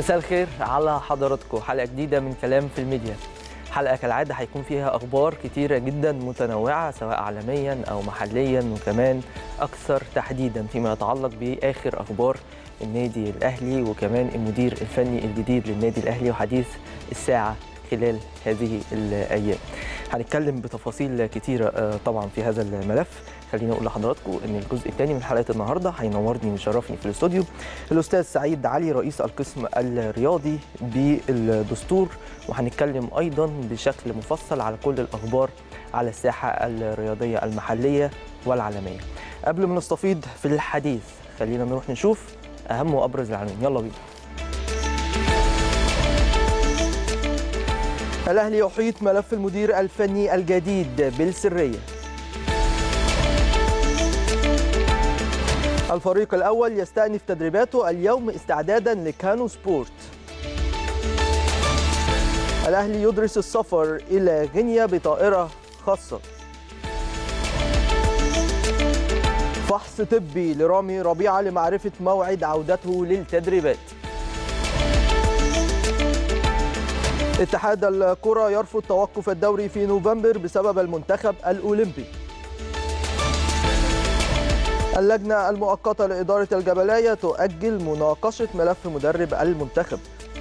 مساء الخير على حضراتكم حلقه جديده من كلام في الميديا حلقه كالعاده هيكون فيها اخبار كتيره جدا متنوعه سواء عالميا او محليا وكمان اكثر تحديدا فيما يتعلق باخر اخبار النادي الاهلي وكمان المدير الفني الجديد للنادي الاهلي وحديث الساعه خلال هذه الايام هنتكلم بتفاصيل كتيره آه، طبعا في هذا الملف خليني اقول لحضراتكم ان الجزء الثاني من حلقه النهارده هينورني ويشرفني في الاستوديو الاستاذ سعيد علي رئيس القسم الرياضي بالدستور وهنتكلم ايضا بشكل مفصل على كل الاخبار على الساحه الرياضيه المحليه والعالميه قبل ما نستفيض في الحديث خلينا نروح نشوف اهم وابرز العناوين يلا بينا الاهلي يحيط ملف المدير الفني الجديد بالسريه الفريق الأول يستأنف تدريباته اليوم استعدادا لكانو سبورت الأهلي يدرس السفر إلى غينيا بطائرة خاصة فحص طبي لرامي ربيعة لمعرفة موعد عودته للتدريبات اتحاد الكرة يرفض توقف الدوري في نوفمبر بسبب المنتخب الأولمبي اللجنة المؤقتة لإدارة الجبلاية تؤجل مناقشة ملف مدرب المنتخب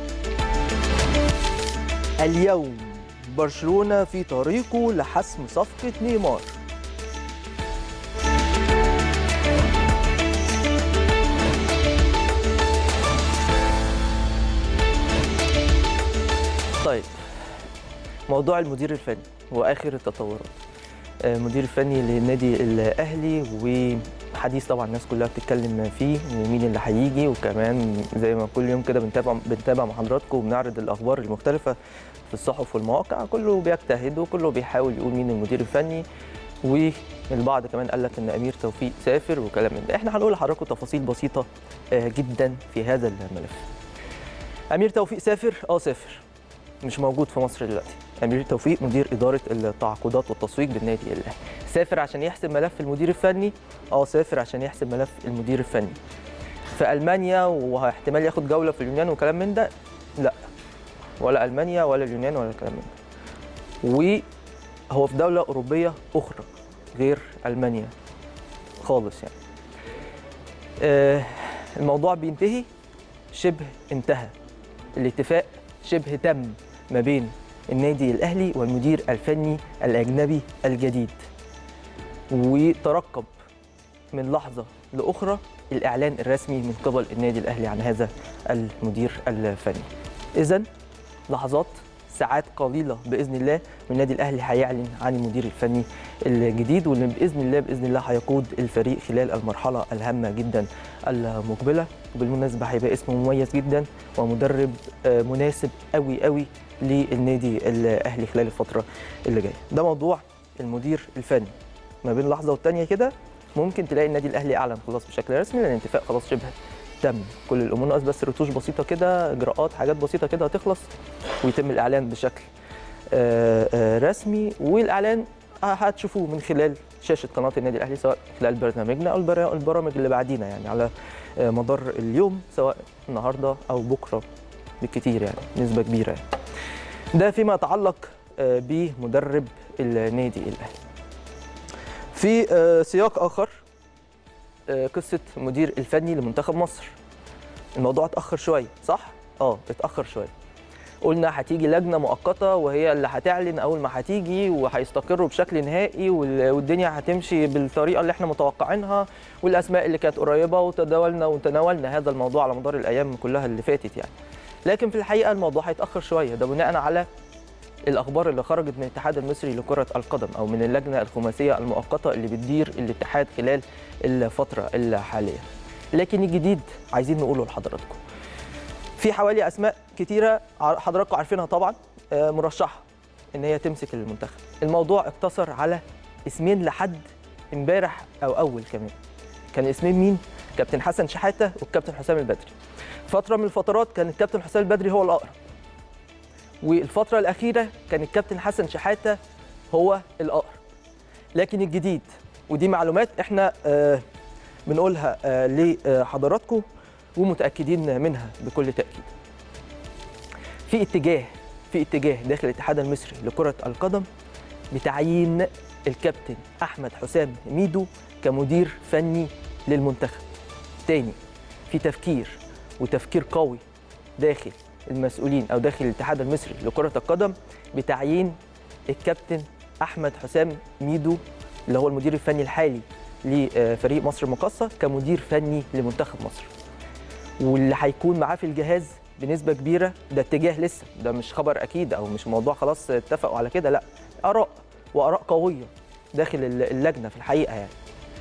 اليوم برشلونة في طريقه لحسم صفقة نيمار طيب موضوع المدير الفني واخر التطورات المدير الفني للنادي الاهلي وحديث طبعا الناس كلها بتتكلم فيه ومين اللي هيجي وكمان زي ما كل يوم كده بنتابع بنتابع مع حضراتكم وبنعرض الاخبار المختلفه في الصحف والمواقع كله بيجتهد وكله بيحاول يقول مين المدير الفني والبعض كمان قال لك ان امير توفيق سافر وكلام من ده احنا هنقول لحضراتكم تفاصيل بسيطه آه، جدا في هذا الملف امير توفيق سافر اه سافر مش موجود في مصر دلوقتي امير توفيق مدير اداره التعاقدات والتسويق بالنادي الاهلي سافر عشان يحسب ملف المدير الفني اه سافر عشان يحسب ملف المدير الفني في المانيا واحتمال ياخد جوله في اليونان وكلام من ده لا ولا المانيا ولا اليونان ولا الكلام من ده وهو في دوله اوروبيه اخرى غير المانيا خالص يعني آه الموضوع بينتهي شبه انتهى الاتفاق شبه تم ما بين النادي الاهلي والمدير الفني الاجنبي الجديد وترقب من لحظه لاخرى الاعلان الرسمي من قبل النادي الاهلي عن هذا المدير الفني اذا لحظات ساعات قليله باذن الله والنادي الاهلي هيعلن عن المدير الفني الجديد واللي باذن الله باذن الله هيقود الفريق خلال المرحله الهامه جدا المقبله وبالمناسبه هيبقى اسمه مميز جدا ومدرب آه، مناسب قوي قوي للنادي الاهلي خلال الفتره اللي جايه ده موضوع المدير الفني ما بين لحظه والتانيه كده ممكن تلاقي النادي الاهلي اعلن خلاص بشكل رسمي لان الاتفاق خلاص شبه تم كل الامور ناقص بس رتوش بسيطه كده اجراءات حاجات بسيطه كده هتخلص ويتم الاعلان بشكل آه، آه، رسمي والاعلان هتشوفوه من خلال شاشه قناه النادي الاهلي سواء خلال برنامجنا او البرا- البرامج اللي بعدينا يعني على آه، مدار اليوم سواء النهارده او بكره بالكتير يعني نسبه كبيره يعني. ده فيما يتعلق آه، بمدرب النادي الاهلي في آه، سياق اخر آه، قصه مدير الفني لمنتخب مصر الموضوع اتاخر شويه صح اه اتاخر شويه قلنا هتيجي لجنه مؤقته وهي اللي هتعلن اول ما هتيجي وهيستقروا بشكل نهائي وال- والدنيا هتمشي بالطريقه اللي احنا متوقعينها والاسماء اللي كانت قريبه وتداولنا وتناولنا هذا الموضوع على مدار الايام كلها اللي فاتت يعني لكن في الحقيقه الموضوع هيتاخر شويه ده بناء على الاخبار اللي خرجت من الاتحاد المصري لكره القدم او من اللجنه الخماسيه المؤقته اللي بتدير الاتحاد خلال الفتره الحاليه لكن الجديد عايزين نقوله لحضراتكم في حوالي اسماء كتيره ع- حضراتكم عارفينها طبعا آه، مرشحه ان هي تمسك المنتخب الموضوع اقتصر على اسمين لحد امبارح او اول كمان كان اسمين مين كابتن حسن شحاته والكابتن حسام البدري فتره من الفترات كان الكابتن حسام البدري هو الاقرب والفتره الاخيره كان الكابتن حسن شحاته هو الاقرب لكن الجديد ودي معلومات احنا آه، بنقولها آه، لحضراتكم ومتاكدين منها بكل تاكيد في اتجاه في اتجاه داخل الاتحاد المصري لكره القدم بتعيين الكابتن احمد حسام ميدو كمدير فني للمنتخب تاني في تفكير وتفكير قوي داخل المسؤولين او داخل الاتحاد المصري لكره القدم بتعيين الكابتن احمد حسام ميدو اللي هو المدير الفني الحالي لفريق مصر المقاصه كمدير فني لمنتخب مصر واللي هيكون معاه في الجهاز بنسبه كبيره ده اتجاه لسه ده مش خبر اكيد او مش موضوع خلاص اتفقوا على كده لا اراء واراء قويه داخل اللجنه في الحقيقه يعني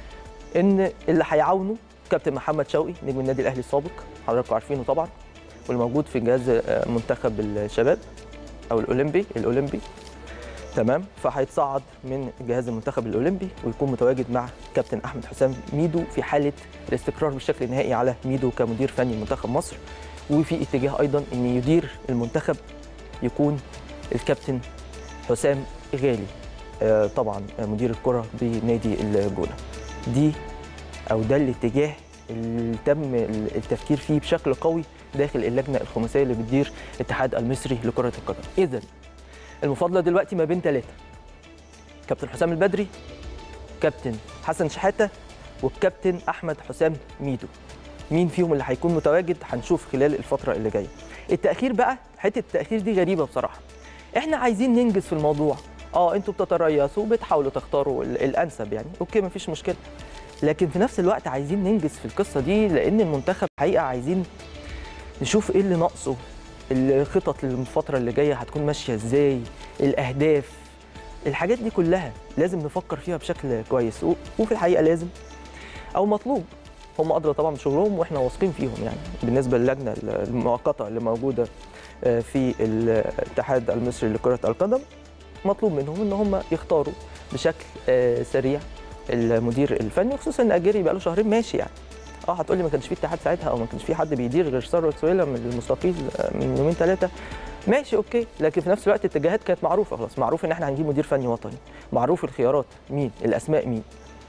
ان اللي هيعاونوا كابتن محمد شوقي نجم النادي الاهلي السابق حضراتكم عارفينه طبعا واللي موجود في جهاز منتخب الشباب او الاولمبي الاولمبي تمام فهيتصعد من جهاز المنتخب الاولمبي ويكون متواجد مع كابتن احمد حسام ميدو في حاله الاستقرار بالشكل النهائي على ميدو كمدير فني منتخب مصر وفي اتجاه ايضا ان يدير المنتخب يكون الكابتن حسام غالي آه طبعا مدير الكره بنادي الجونه دي او ده الاتجاه اللي تم التفكير فيه بشكل قوي داخل اللجنه الخماسيه اللي بتدير الاتحاد المصري لكره القدم اذا المفاضله دلوقتي ما بين ثلاثه كابتن حسام البدري كابتن حسن شحاته والكابتن احمد حسام ميدو مين فيهم اللي هيكون متواجد هنشوف خلال الفتره اللي جايه التاخير بقى حته التاخير دي غريبه بصراحه احنا عايزين ننجز في الموضوع اه انتوا بتتريثوا وبتحاولوا تختاروا الانسب يعني اوكي مفيش مشكله لكن في نفس الوقت عايزين ننجز في القصه دي لان المنتخب حقيقه عايزين نشوف ايه اللي ناقصه الخطط للفتره اللي جايه هتكون ماشيه ازاي الاهداف الحاجات دي كلها لازم نفكر فيها بشكل كويس وفي الحقيقه لازم او مطلوب هم ادرى طبعا بشغلهم واحنا واثقين فيهم يعني بالنسبه للجنه المؤقته اللي موجوده في الاتحاد المصري لكره القدم مطلوب منهم ان هم يختاروا بشكل سريع المدير الفني خصوصا ان اجيري بقى له شهرين ماشي يعني اه هتقول لي ما كانش في اتحاد ساعتها او ما كانش في حد بيدير غير ثروت سويلم من المستقيل من يومين ثلاثه ماشي اوكي لكن في نفس الوقت الاتجاهات كانت معروفه خلاص معروف ان احنا هنجيب مدير فني وطني معروف الخيارات مين الاسماء مين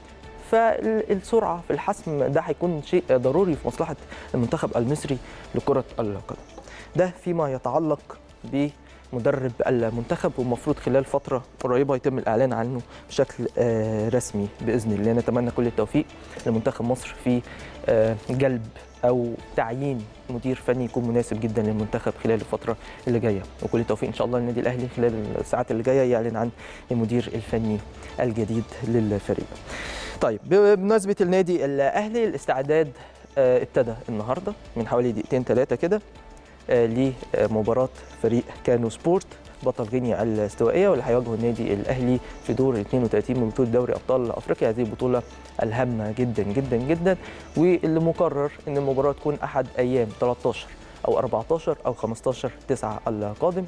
فالسرعه في الحسم ده هيكون شيء ضروري في مصلحه المنتخب المصري لكره القدم ده فيما يتعلق بمدرب المنتخب والمفروض خلال فتره قريبه يتم الاعلان عنه بشكل رسمي باذن الله نتمنى كل التوفيق لمنتخب مصر في جلب او تعيين مدير فني يكون مناسب جدا للمنتخب خلال الفتره اللي جايه وكل التوفيق ان شاء الله للنادي الاهلي خلال الساعات اللي جايه يعلن عن المدير الفني الجديد للفريق. طيب بمناسبه النادي الاهلي الاستعداد ابتدى النهارده من حوالي دقيقتين ثلاثه كده لمباراه فريق كانو سبورت بطل غينيا الاستوائيه واللي هيواجهه النادي الاهلي في دور 32 من بطوله دوري ابطال افريقيا هذه البطوله الهامه جدا جدا جدا واللي مقرر ان المباراه تكون احد ايام 13 او 14 او 15 9 القادم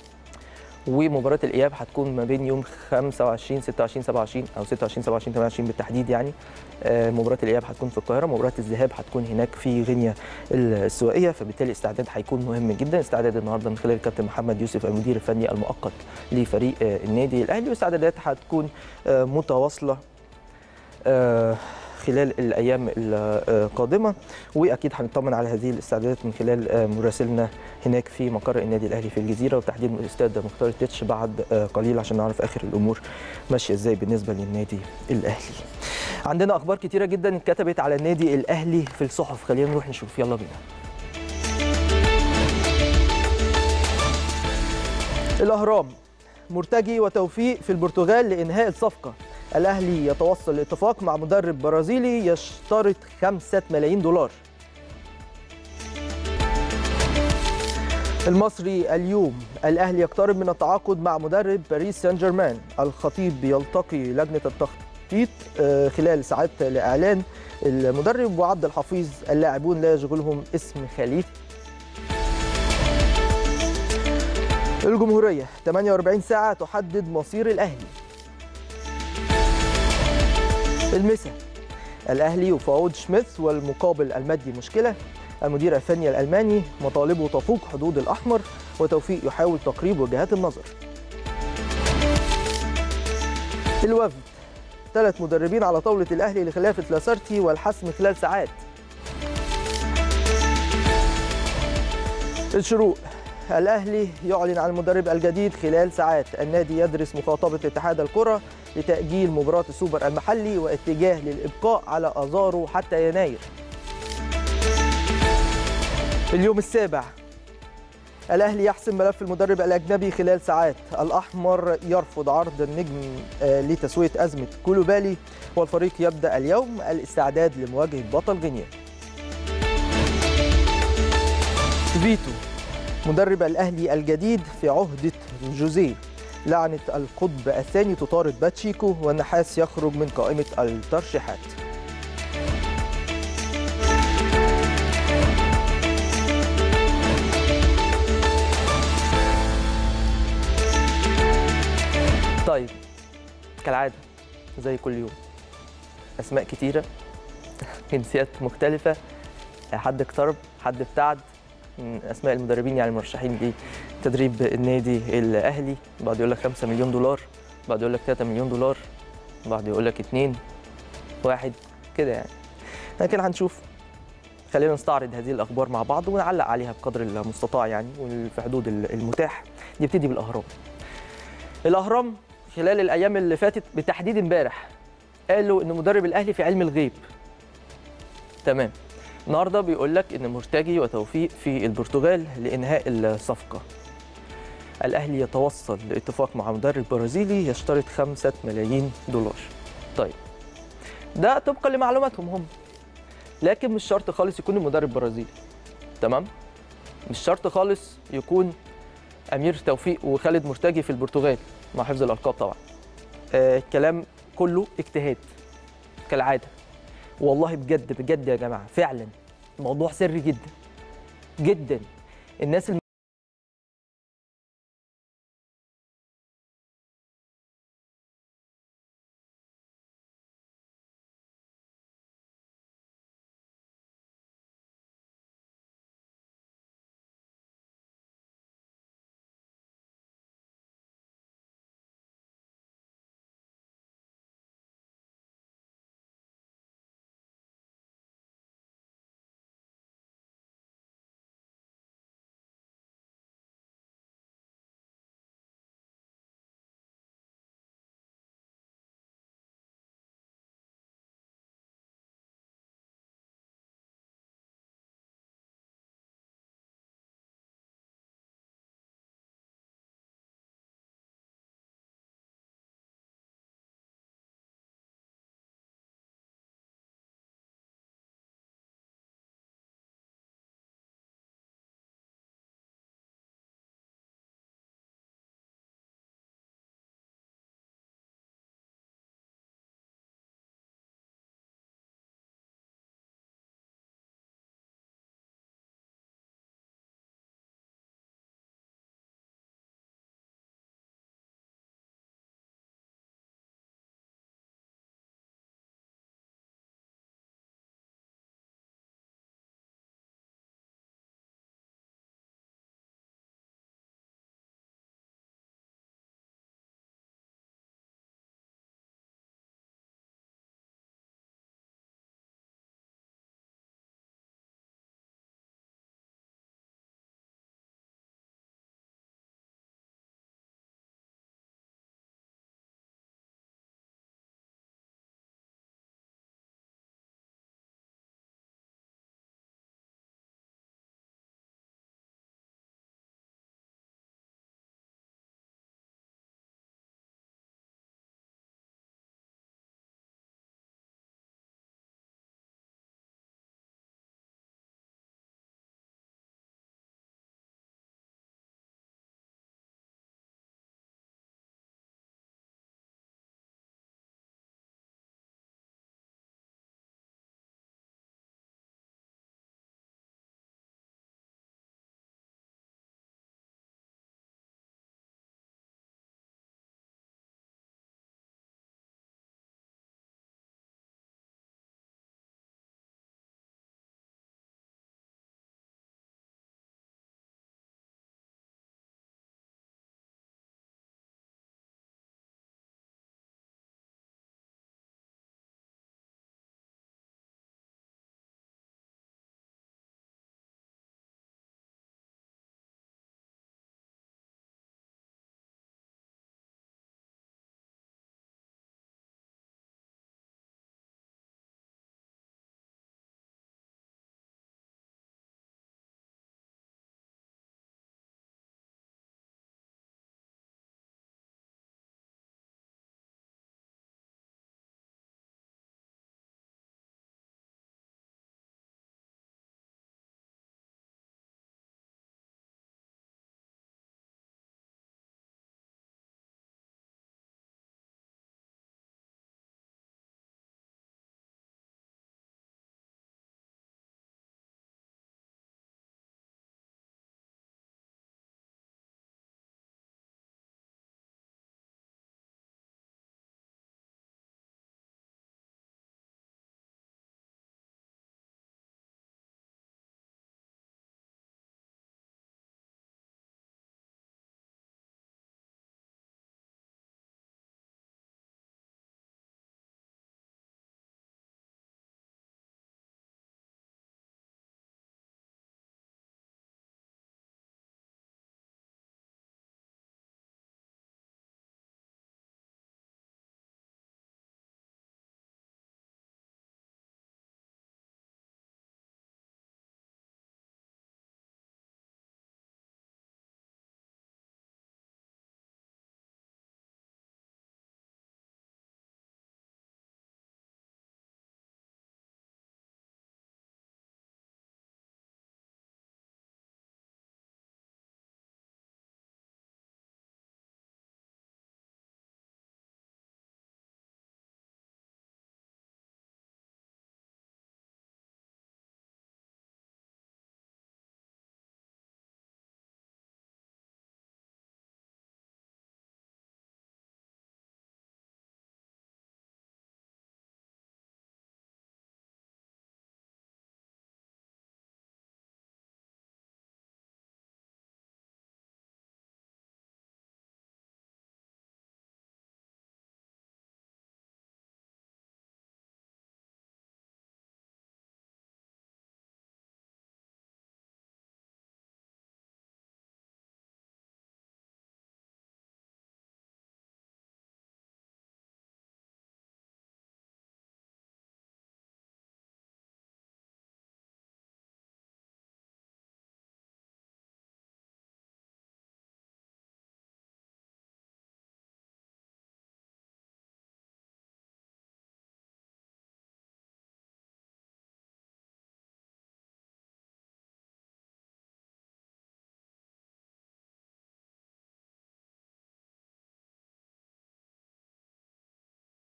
ومباراه الاياب هتكون ما بين يوم 25 26 27 او 26 27 28 بالتحديد يعني مباراه الاياب هتكون في القاهره مباراه الذهاب هتكون هناك في غينيا الاستوائيه فبالتالي الاستعداد هيكون مهم جدا استعداد النهارده من خلال الكابتن محمد يوسف المدير الفني المؤقت لفريق النادي الاهلي والاستعدادات هتكون متواصله خلال الايام القادمه واكيد هنطمن على هذه الاستعدادات من خلال مراسلنا هناك في مقر النادي الاهلي في الجزيره وتحديد الاستاد مختار التتش بعد قليل عشان نعرف اخر الامور ماشيه ازاي بالنسبه للنادي الاهلي. عندنا اخبار كتيره جدا اتكتبت على النادي الاهلي في الصحف خلينا نروح نشوف يلا بينا. الاهرام مرتجي وتوفيق في البرتغال لانهاء الصفقه الاهلي يتوصل لاتفاق مع مدرب برازيلي يشترط 5 ملايين دولار المصري اليوم الاهلي يقترب من التعاقد مع مدرب باريس سان جيرمان الخطيب يلتقي لجنه التخطيط خلال ساعات لاعلان المدرب وعبد الحفيظ اللاعبون لا يشغلهم اسم خليفه الجمهوريه 48 ساعه تحدد مصير الاهلي المسا الاهلي يفاوض شميث والمقابل المادي مشكله المدير الفني الالماني مطالبه تفوق حدود الاحمر وتوفيق يحاول تقريب وجهات النظر الوفد ثلاث مدربين على طاوله الاهلي لخلافه لاسارتي والحسم خلال ساعات الشروق الأهلي يعلن عن المدرب الجديد خلال ساعات النادي يدرس مخاطبة اتحاد الكرة لتأجيل مباراة السوبر المحلي واتجاه للإبقاء على أزاره حتى يناير اليوم السابع الأهلي يحسم ملف المدرب الأجنبي خلال ساعات الأحمر يرفض عرض النجم آه، لتسوية أزمة كولوبالي والفريق يبدأ اليوم الاستعداد لمواجهة بطل غينيا فيتو مدرب الأهلي الجديد في عهدة جوزيه لعنة القطب الثاني تطارد باتشيكو والنحاس يخرج من قائمة الترشيحات طيب كالعادة زي كل يوم أسماء كتيرة جنسيات مختلفة حد اقترب حد ابتعد من أسماء المدربين يعني المرشحين لتدريب النادي الأهلي بعض يقول لك 5 مليون دولار بعض يقول لك 3 مليون دولار بعض يقول لك 2 واحد كده يعني لكن هنشوف خلينا نستعرض هذه الأخبار مع بعض ونعلق عليها بقدر المستطاع يعني وفي حدود المتاح نبتدي بالأهرام الأهرام خلال الايام اللي فاتت بالتحديد امبارح قالوا ان مدرب الاهلي في علم الغيب تمام النهارده بيقول لك ان مرتجي وتوفيق في البرتغال لانهاء الصفقه الاهلي يتوصل لاتفاق مع مدرب برازيلي يشترط 5 ملايين دولار طيب ده طبقا لمعلوماتهم هم لكن مش شرط خالص يكون المدرب برازيلي تمام مش شرط خالص يكون امير توفيق وخالد مرتجي في البرتغال مع حفظ الالقاب طبعا آه الكلام كله اجتهاد كالعاده والله بجد بجد يا جماعه فعلا موضوع سري جدا جدا الناس الم...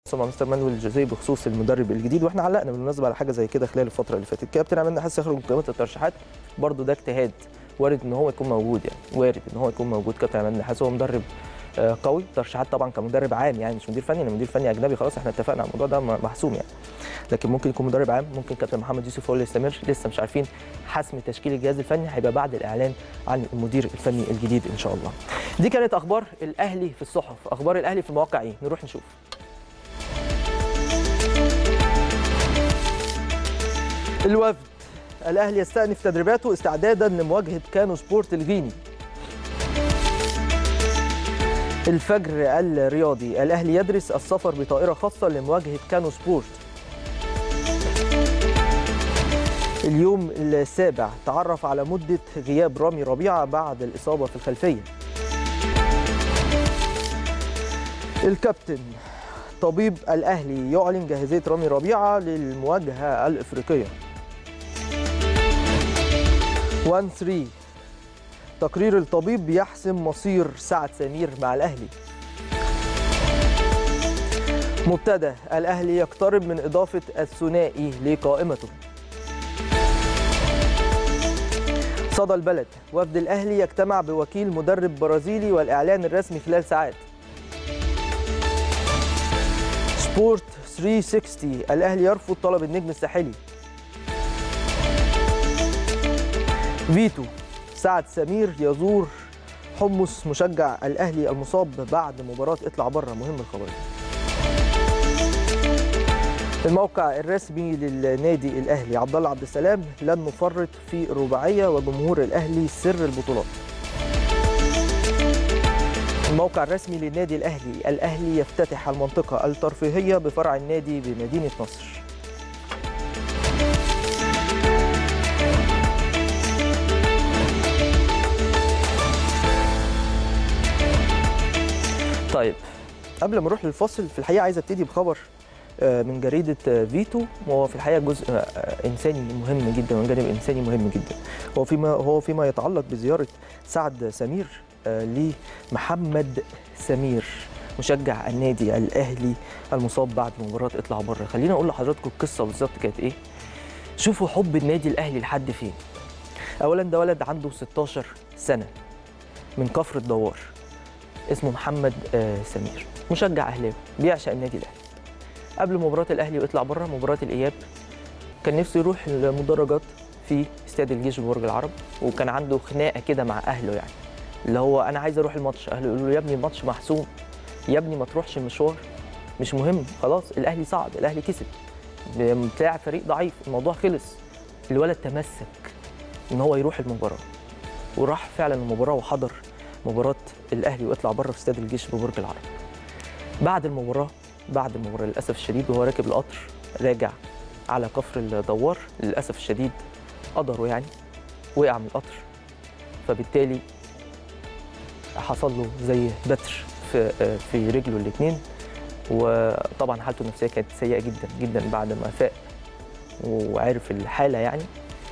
مع مستر مانويل جوزيه بخصوص المدرب الجديد واحنا علقنا بالمناسبه على حاجه زي كده خلال الفتره اللي فاتت كابتن عماد النحاس يخرج من قائمه الترشيحات برضه ده اجتهاد وارد ان هو يكون موجود يعني وارد ان هو يكون موجود كابتن عماد النحاس هو مدرب آه، قوي ترشيحات طبعا كمدرب عام يعني مش مدير فني انا مدير فني اجنبي خلاص احنا اتفقنا على الموضوع ده م- محسوم يعني لكن ممكن يكون مدرب عام ممكن كابتن محمد يوسف هو اللي يستمر لسه مش عارفين حسم تشكيل الجهاز الفني هيبقى بعد الاعلان عن المدير الفني الجديد ان شاء الله دي كانت اخبار الاهلي في الصحف اخبار الاهلي في المواقع ايه نروح نشوف الوفد الاهلي يستأنف تدريباته استعدادا لمواجهه كانو سبورت الغيني الفجر الرياضي الاهلي يدرس السفر بطائره خاصه لمواجهه كانو سبورت اليوم السابع تعرف على مده غياب رامي ربيعه بعد الاصابه في الخلفيه الكابتن طبيب الاهلي يعلن جاهزيه رامي ربيعه للمواجهه الافريقيه 1 3 تقرير الطبيب يحسم مصير سعد سمير مع الاهلي مبتدا الاهلي يقترب من اضافه الثنائي لقائمته صدى البلد وفد الاهلي يجتمع بوكيل مدرب برازيلي والاعلان الرسمي خلال ساعات سبورت 360 الاهلي يرفض طلب النجم الساحلي فيتو سعد سمير يزور حمص مشجع الاهلي المصاب بعد مباراه اطلع بره مهم الخبر ده. الموقع الرسمي للنادي الاهلي عبد الله عبد السلام لن نفرط في الرباعيه وجمهور الاهلي سر البطولات الموقع الرسمي للنادي الاهلي الاهلي يفتتح المنطقه الترفيهيه بفرع النادي بمدينه نصر طيب قبل ما نروح للفاصل في الحقيقه عايز ابتدي بخبر آه، من جريده آه، فيتو وهو في الحقيقه جزء آه، آه، انساني مهم جدا وجانب انساني مهم جدا هو فيما هو فيما يتعلق بزياره سعد سمير آه، لمحمد سمير مشجع النادي الاهلي المصاب بعد مباراه اطلع بره خلينا اقول لحضراتكم القصه بالظبط كانت ايه شوفوا حب النادي الاهلي لحد فين اولا ده ولد عنده 16 سنه من كفر الدوار اسمه محمد آه، سمير مشجع اهلاوي بيعشق النادي الاهلي قبل مباراه الاهلي ويطلع بره مباراه الاياب كان نفسه يروح المدرجات في استاد الجيش ببرج العرب وكان عنده خناقه كده مع اهله يعني اللي هو انا عايز اروح الماتش اهله يقولوا له يا ابني الماتش محسوم يا ابني ما تروحش المشوار مش مهم خلاص الاهلي صعد الاهلي كسب بتاع فريق ضعيف الموضوع خلص الولد تمسك ان هو يروح المباراه وراح فعلا المباراه وحضر مباراه الاهلي واطلع بره في استاد الجيش ببرج العرب بعد المباراه بعد المباراه للاسف الشديد وهو راكب القطر راجع على كفر الدوار للاسف الشديد قدره يعني وقع من القطر فبالتالي حصل له زي بتر في في رجله الاثنين وطبعا حالته النفسيه كانت سيئه جدا جدا بعد ما فاق وعرف الحاله يعني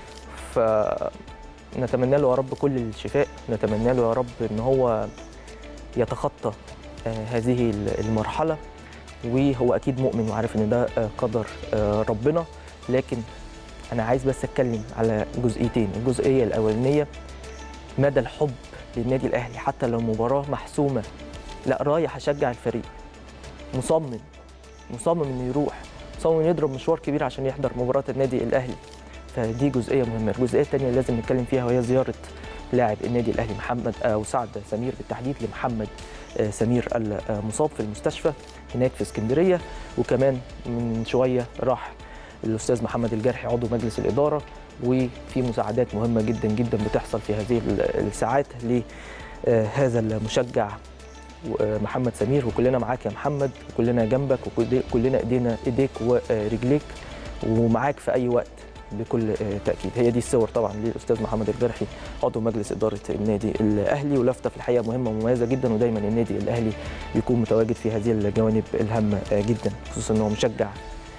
فنتمنى له يا رب كل الشفاء نتمنى له يا رب ان هو يتخطى آه، هذه المرحله وهو اكيد مؤمن وعارف ان ده آه، قدر آه، ربنا لكن انا عايز بس اتكلم على جزئيتين الجزئيه الاولانيه مدى الحب للنادي الاهلي حتى لو مباراه محسومه لا رايح اشجع الفريق مصمم مصمم انه يروح مصمم إنه يضرب مشوار كبير عشان يحضر مباراه النادي الاهلي فدي جزئيه مهمه الجزئيه الثانيه اللي لازم نتكلم فيها وهي زياره لاعب النادي الاهلي محمد او سعد سمير بالتحديد لمحمد آه، سمير المصاب في المستشفى هناك في اسكندريه وكمان من شويه راح الاستاذ محمد الجرحي عضو مجلس الاداره وفي مساعدات مهمه جدا جدا بتحصل في هذه الساعات لهذا المشجع محمد سمير وكلنا معاك يا محمد وكلنا جنبك وكلنا ايدينا ايديك ورجليك ومعاك في اي وقت بكل تاكيد هي دي الصور طبعا للاستاذ محمد الجرحي عضو مجلس اداره النادي الاهلي ولفته في الحقيقه مهمه ومميزه جدا ودايما النادي الاهلي بيكون متواجد في هذه الجوانب الهامه جدا خصوصا ان هو مشجع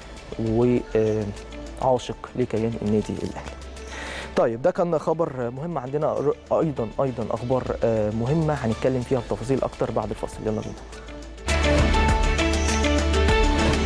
وعاشق لكيان النادي الاهلي طيب ده كان خبر مهم عندنا ايضا ايضا اخبار مهمه هنتكلم فيها بتفاصيل اكتر بعد الفاصل يلا بينا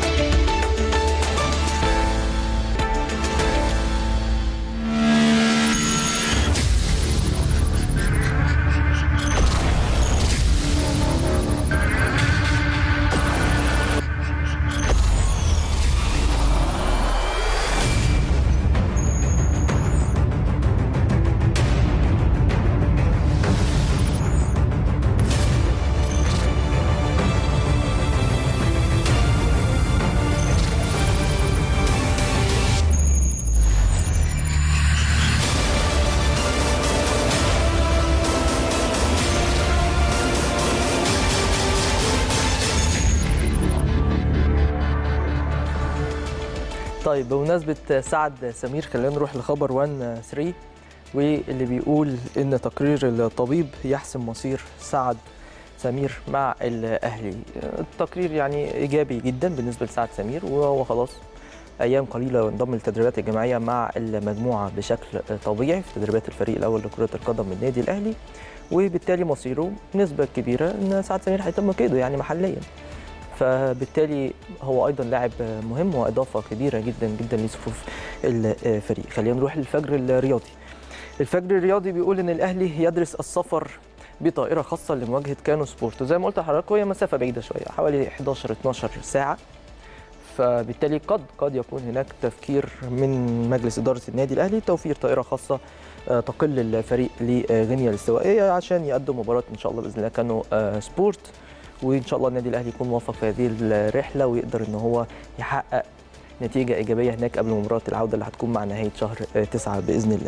طيب بمناسبة سعد سمير خلينا نروح لخبر 1 3 واللي بيقول إن تقرير الطبيب يحسم مصير سعد سمير مع الأهلي التقرير يعني إيجابي جدا بالنسبة لسعد سمير وهو خلاص أيام قليلة وانضم للتدريبات الجماعية مع المجموعة بشكل طبيعي في تدريبات الفريق الأول لكرة القدم من النادي الأهلي وبالتالي مصيره بنسبة كبيرة إن سعد سمير هيتم قيده يعني محليا فبالتالي هو ايضا لاعب مهم واضافه كبيره جدا جدا لصفوف الفريق خلينا نروح للفجر الرياضي الفجر الرياضي بيقول ان الاهلي يدرس السفر بطائره خاصه لمواجهه كانو سبورت وزي ما قلت لحضراتكم هي مسافه بعيده شويه حوالي 11 12 ساعه فبالتالي قد قد يكون هناك تفكير من مجلس اداره النادي الاهلي توفير طائره خاصه تقل الفريق لغينيا الاستوائيه عشان يقدم مباراه ان شاء الله باذن الله كانو سبورت وان شاء الله النادي الاهلي يكون موفق في هذه الرحله ويقدر ان هو يحقق نتيجه ايجابيه هناك قبل مباراه العوده اللي هتكون مع نهايه شهر تسعة باذن الله.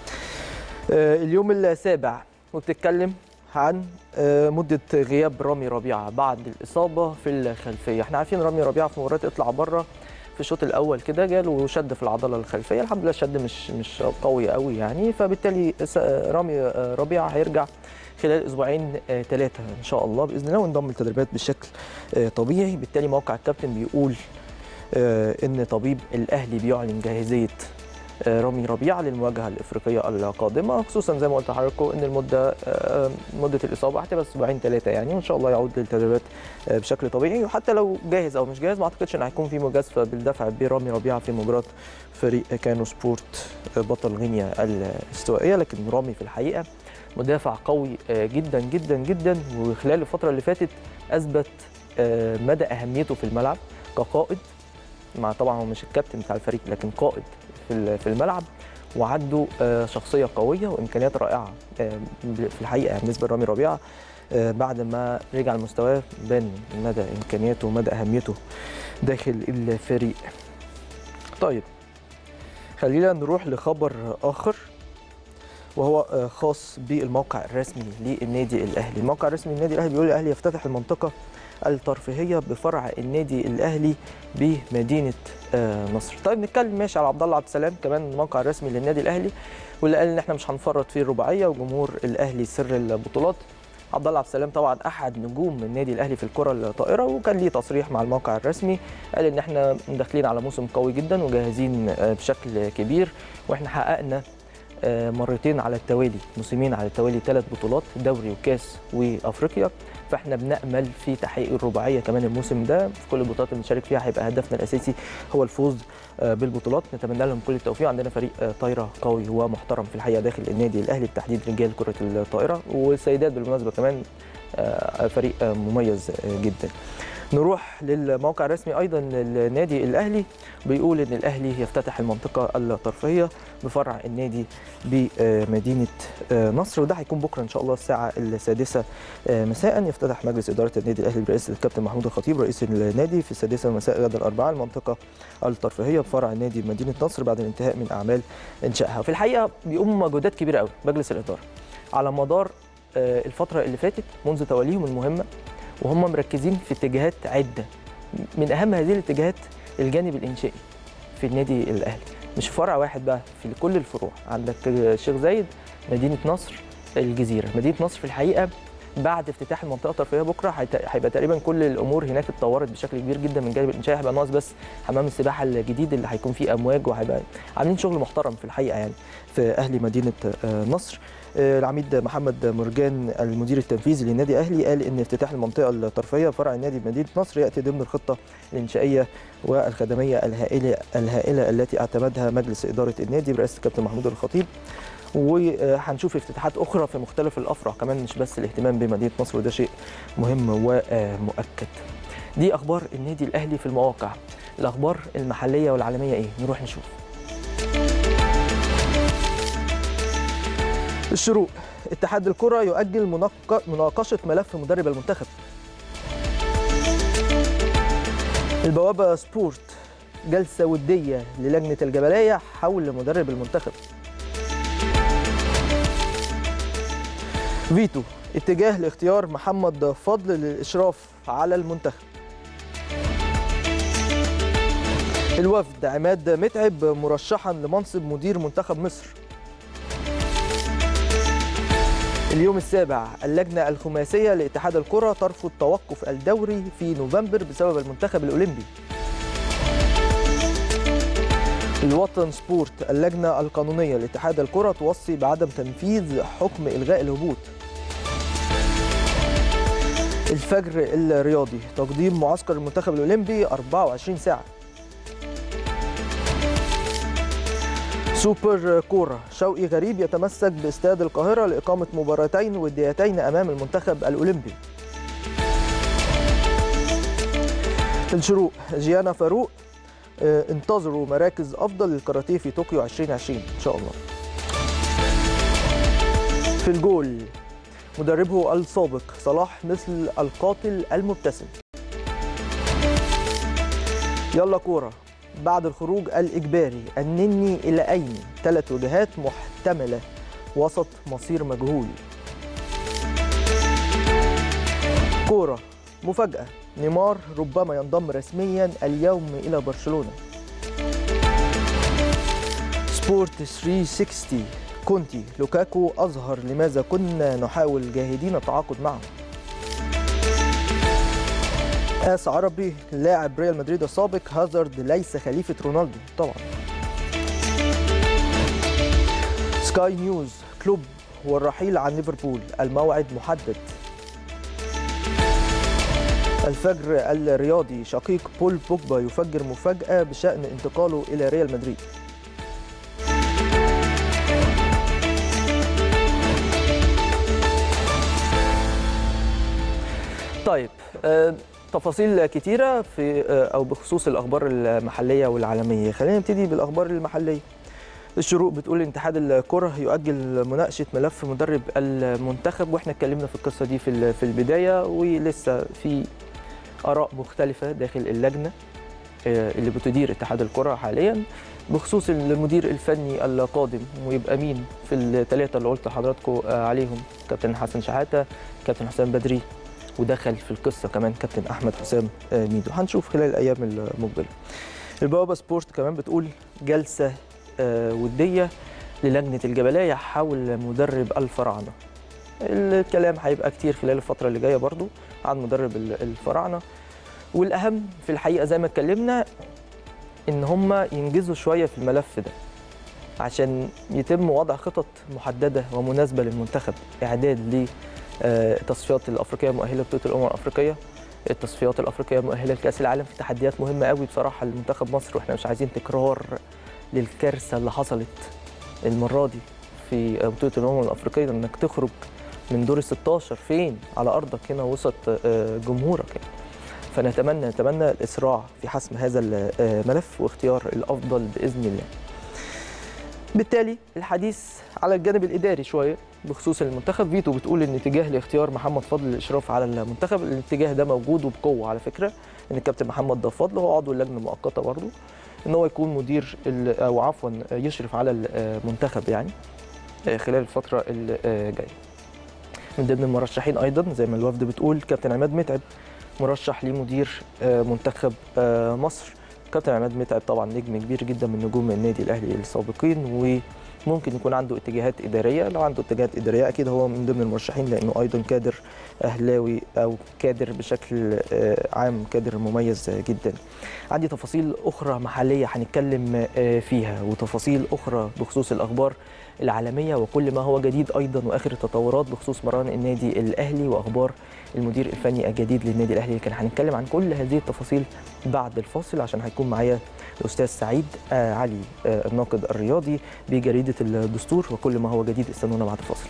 اليوم السابع وبتتكلم عن مده غياب رامي ربيعه بعد الاصابه في الخلفيه، احنا عارفين رامي ربيعه في مباراه اطلع بره في الشوط الاول كده جاله شد في العضله الخلفيه الحمد لله الشد مش مش قوي قوي يعني فبالتالي رامي ربيعه هيرجع خلال اسبوعين ثلاثه ان شاء الله باذن الله وانضم للتدريبات بشكل طبيعي بالتالي موقع الكابتن بيقول ان طبيب الاهلي بيعلن جاهزيه رامي ربيعه للمواجهه الافريقيه القادمه خصوصا زي ما قلت لحضراتكم ان المده مده الاصابه هتبقى اسبوعين ثلاثه يعني وان شاء الله يعود للتدريبات بشكل طبيعي وحتى لو جاهز او مش جاهز ما اعتقدش ان هيكون في مجازفه بالدفع برامي ربيعه في مباراه فريق كانو سبورت بطل غينيا الاستوائيه لكن رامي في الحقيقه مدافع قوي جدا جدا جدا وخلال الفتره اللي فاتت اثبت مدى اهميته في الملعب كقائد مع طبعا هو مش الكابتن بتاع الفريق لكن قائد في الملعب وعنده شخصيه قويه وامكانيات رائعه في الحقيقه بالنسبه لرامي ربيعه بعد ما رجع لمستواه بان مدى امكانياته ومدى اهميته داخل الفريق. طيب خلينا نروح لخبر اخر وهو خاص بالموقع الرسمي للنادي الاهلي، الموقع الرسمي للنادي الاهلي بيقول الاهلي يفتتح المنطقه الترفيهيه بفرع النادي الاهلي بمدينه نصر. طيب نتكلم ماشي على عبد الله عبد السلام كمان الموقع الرسمي للنادي الاهلي واللي قال ان احنا مش هنفرط في الرباعيه وجمهور الاهلي سر البطولات. عبد الله عبد السلام طبعا احد نجوم النادي الاهلي في الكره الطائره وكان ليه تصريح مع الموقع الرسمي قال ان احنا داخلين على موسم قوي جدا وجاهزين بشكل كبير واحنا حققنا مرتين على التوالي موسمين على التوالي ثلاث بطولات دوري وكاس وافريقيا فاحنا بنامل في تحقيق الرباعيه كمان الموسم ده في كل البطولات اللي بنشارك فيها هيبقى هدفنا الاساسي هو الفوز بالبطولات نتمنى لهم كل التوفيق عندنا فريق طايره قوي ومحترم في الحقيقه داخل النادي الاهلي بالتحديد رجال كره الطائره والسيدات بالمناسبه كمان فريق مميز جدا نروح للموقع الرسمي ايضا للنادي الاهلي بيقول ان الاهلي يفتتح المنطقه الترفيهيه بفرع النادي بمدينه نصر وده هيكون بكره ان شاء الله الساعه السادسه مساء يفتتح مجلس اداره النادي الاهلي برئاسه الكابتن محمود الخطيب رئيس النادي في السادسه مساء غدا الاربعاء المنطقه الترفيهيه بفرع النادي بمدينه نصر بعد الانتهاء من اعمال انشائها وفي الحقيقه بيقوم مجهودات كبيره قوي مجلس الاداره على مدار الفتره اللي فاتت منذ توليهم المهمه وهم مركزين في اتجاهات عده من اهم هذه الاتجاهات الجانب الانشائي في النادي الاهلي مش فرع واحد بقى في كل الفروع عندك الشيخ زايد مدينه نصر الجزيره مدينه نصر في الحقيقه بعد افتتاح المنطقه الترفيهيه بكره هيبقى تقريبا كل الامور هناك اتطورت بشكل كبير جدا من جانب الانشاء هيبقى ناقص بس حمام السباحه الجديد اللي هيكون فيه امواج وهيبقى عاملين شغل محترم في الحقيقه يعني في اهل مدينه نصر العميد محمد مرجان المدير التنفيذي للنادي الاهلي قال ان افتتاح المنطقه الترفيهيه فرع النادي بمدينه نصر ياتي ضمن الخطه الانشائيه والخدميه الهائله الهائله التي اعتمدها مجلس اداره النادي برئاسه الكابتن محمود الخطيب وهنشوف افتتاحات اخرى في مختلف الافرع كمان مش بس الاهتمام بمدينه نصر وده شيء مهم ومؤكد دي اخبار النادي الاهلي في المواقع الاخبار المحليه والعالميه ايه نروح نشوف الشروق اتحاد الكره يؤجل مناقشه ملف مدرب المنتخب البوابه سبورت جلسه وديه للجنه الجبليه حول مدرب المنتخب فيتو اتجاه لاختيار محمد فضل للاشراف على المنتخب الوفد عماد متعب مرشحا لمنصب مدير منتخب مصر اليوم السابع اللجنة الخماسية لاتحاد الكرة ترفض توقف الدوري في نوفمبر بسبب المنتخب الأولمبي الوطن سبورت اللجنة القانونية لاتحاد الكرة توصي بعدم تنفيذ حكم إلغاء الهبوط الفجر الرياضي تقديم معسكر المنتخب الأولمبي 24 ساعة سوبر كورة شوقي غريب يتمسك باستاد القاهرة لإقامة مباراتين وديتين أمام المنتخب الأولمبي الشروق جيانا فاروق آه، انتظروا مراكز أفضل للكاراتيه في طوكيو 2020 إن شاء الله في الجول مدربه السابق صلاح مثل القاتل المبتسم يلا كورة بعد الخروج الإجباري النني إلى أين ثلاث وجهات محتملة وسط مصير مجهول كورة مفاجأة نيمار ربما ينضم رسميا اليوم إلى برشلونة سبورت 360 كونتي لوكاكو أظهر لماذا كنا نحاول جاهدين التعاقد معه آس عربي لاعب ريال مدريد السابق هازارد ليس خليفة رونالدو طبعا سكاي نيوز كلوب والرحيل عن ليفربول الموعد محدد الفجر الرياضي شقيق بول بوجبا يفجر مفاجأة بشأن انتقاله إلى ريال مدريد طيب آه، تفاصيل كتيرة في آه، أو بخصوص الأخبار المحلية والعالمية خلينا نبتدي بالأخبار المحلية الشروق بتقول ان اتحاد الكرة يؤجل مناقشة ملف مدرب المنتخب واحنا اتكلمنا في القصة دي في ال- في البداية ولسه في آراء مختلفة داخل اللجنة آه، اللي بتدير اتحاد الكرة حاليا بخصوص المدير الفني القادم ويبقى مين في الثلاثة اللي قلت لحضراتكم آه، عليهم كابتن حسن شحاتة كابتن حسام بدري ودخل في القصة كمان كابتن أحمد حسام آه، ميدو هنشوف خلال الأيام المقبلة البوابة سبورت كمان بتقول جلسة آه، ودية للجنة الجبلية حول مدرب الفراعنة الكلام هيبقى كتير خلال الفترة اللي جاية برضو عن مدرب ال- الفراعنة والأهم في الحقيقة زي ما اتكلمنا إن هم ينجزوا شوية في الملف ده عشان يتم وضع خطط محددة ومناسبة للمنتخب إعداد للتصفيات الأفريقية مؤهلة لبطولة الأمم الأفريقية التصفيات الأفريقية مؤهلة لكأس العالم في تحديات مهمة قوي بصراحة لمنتخب مصر وإحنا مش عايزين تكرار للكارثة اللي حصلت المرة دي في بطولة الأمم الأفريقية إنك تخرج من دور ال 16 فين على أرضك هنا وسط آه، جمهورك يعني. فنتمنى نتمنى الإسراع في حسم هذا الملف واختيار الأفضل بإذن الله. بالتالي الحديث على الجانب الإداري شوية بخصوص المنتخب فيتو بتقول ان اتجاه لاختيار محمد فضل للاشراف على المنتخب الاتجاه ده موجود وبقوه على فكره ان الكابتن محمد ضاف فضل هو عضو اللجنه المؤقته برضه ان هو يكون مدير ال- او عفوا يشرف على المنتخب يعني خلال الفتره الجايه من ضمن المرشحين ايضا زي ما الوفد بتقول كابتن عماد متعب مرشح لمدير منتخب مصر كابتن عماد متعب طبعا نجم كبير جدا من نجوم النادي الاهلي السابقين وممكن يكون عنده اتجاهات اداريه لو عنده اتجاهات اداريه اكيد هو من ضمن المرشحين لانه ايضا كادر اهلاوي او كادر بشكل آه، عام كادر مميز جدا عندي تفاصيل اخرى محليه هنتكلم آه، فيها وتفاصيل اخرى بخصوص الاخبار العالميه وكل ما هو جديد ايضا واخر التطورات بخصوص مران النادي الاهلي واخبار المدير الفني الجديد للنادي الاهلي لكن هنتكلم عن كل هذه التفاصيل بعد الفاصل عشان هيكون معايا الاستاذ سعيد آه، علي آه، الناقد الرياضي بجريده الدستور وكل ما هو جديد استنونا بعد الفاصل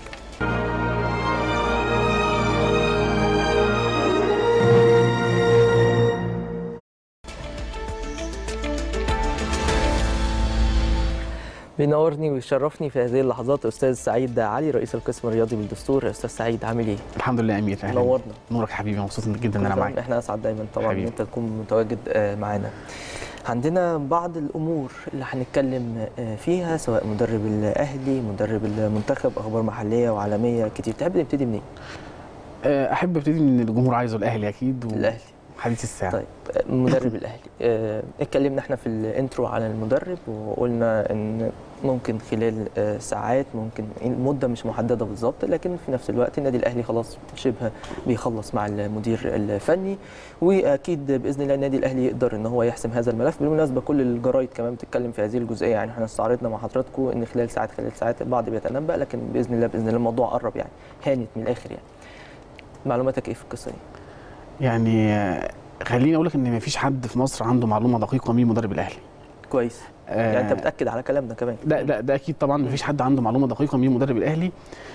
بينورني ويشرفني في هذه اللحظات استاذ سعيد علي رئيس القسم الرياضي بالدستور استاذ سعيد عامل ايه الحمد لله يا امير أهلاً. نورنا نورك يا حبيبي مبسوط جدا ان انا معاك احنا اسعد دايما طبعا ان حبيبي. انت تكون متواجد آه، معانا عندنا بعض الامور اللي هنتكلم آه، فيها سواء مدرب الاهلي مدرب المنتخب اخبار محليه وعالميه كتير تحب نبتدي منين آه، احب ابتدي من الجمهور عايزه الاهلي اكيد و... الاهلي حديث الساعه طيب مدرب الاهلي آه، اتكلمنا احنا في الانترو على المدرب وقلنا ان ممكن خلال آه، ساعات ممكن المده مش محدده بالظبط لكن في نفس الوقت النادي الاهلي خلاص شبه بيخلص مع المدير الفني واكيد باذن الله النادي الاهلي يقدر ان هو يحسم هذا الملف بالمناسبه كل الجرايد كمان بتتكلم في هذه الجزئيه يعني احنا استعرضنا مع حضراتكم ان خلال ساعات خلال ساعات البعض بيتنبأ لكن باذن الله باذن الله الموضوع قرب يعني هانت من الاخر يعني معلوماتك ايه في القصه دي؟ يعني آه، خليني اقول لك ان مفيش حد في مصر عنده معلومه دقيقه مين مدرب الاهلي كويس يعني انت بتاكد على كلامنا كمان ده ده ده اكيد طبعا مفيش حد عنده معلومه دقيقه مين مدرب الاهلي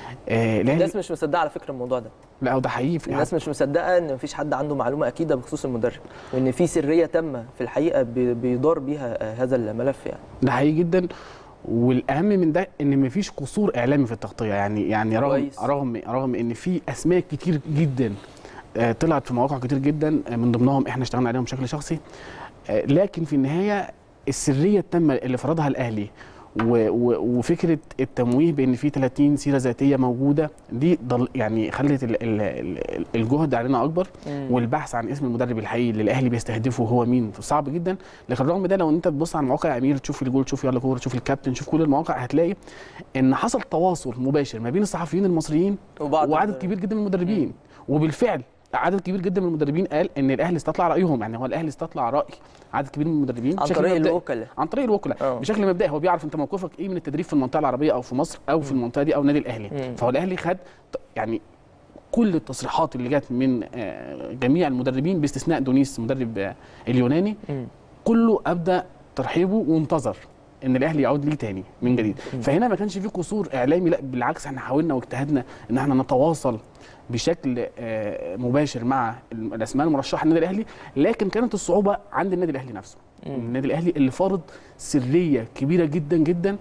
آه الاهلي الناس مش مصدقه على فكره الموضوع ده لا هو ده حقيقي في الناس مش مصدقه ان مفيش حد عنده معلومه اكيده بخصوص المدرب وان في سريه تامه في الحقيقه بي- بيدار بيها آه، هذا الملف يعني ده حقيقي جدا والاهم من ده ان مفيش قصور اعلامي في التغطيه يعني يعني رغم كويس. رغم رغم ان في اسماء كتير جدا آه، طلعت في مواقع كتير جدا آه، من ضمنهم احنا اشتغلنا عليهم بشكل شخصي آه، لكن في النهايه السريه التامه اللي فرضها الاهلي و- و- وفكره التمويه بان في 30 سيره ذاتيه موجوده دي ضل يعني خلت ال- ال- ال- الجهد علينا اكبر والبحث عن اسم المدرب الحقيقي اللي الاهلي بيستهدفه هو مين صعب جدا لكن رغم ده لو انت تبص على مواقع يا امير تشوف الجول تشوف يلا كوره تشوف الكابتن تشوف كل المواقع هتلاقي ان حصل تواصل مباشر ما بين الصحفيين المصريين وبعض وعدد ال- كبير جدا من المدربين وبالفعل عدد كبير جدا من المدربين قال ان الاهلي استطلع رايهم يعني هو الاهلي استطلع راي عدد كبير من المدربين عن بشكل طريق مبدئي. الوكلاء عن طريق الوكلاء اه. بشكل مبدئي هو بيعرف انت موقفك ايه من التدريب في المنطقه العربيه او في مصر او في المنطقه دي او النادي الاهلي مم. فهو الاهلي خد ت- يعني كل التصريحات اللي جت من آه، جميع المدربين باستثناء دونيس المدرب آه، اليوناني مم. كله ابدا ترحيبه وانتظر ان الاهلي يعود ليه تاني من جديد فهنا ما كانش في قصور اعلامي لا بالعكس احنا حاولنا واجتهدنا ان احنا نتواصل بشكل آه، مباشر مع الاسماء المرشحه للنادي الاهلي لكن كانت الصعوبه عند النادي الاهلي نفسه مم. النادي الاهلي اللي فرض سريه كبيره جدا جدا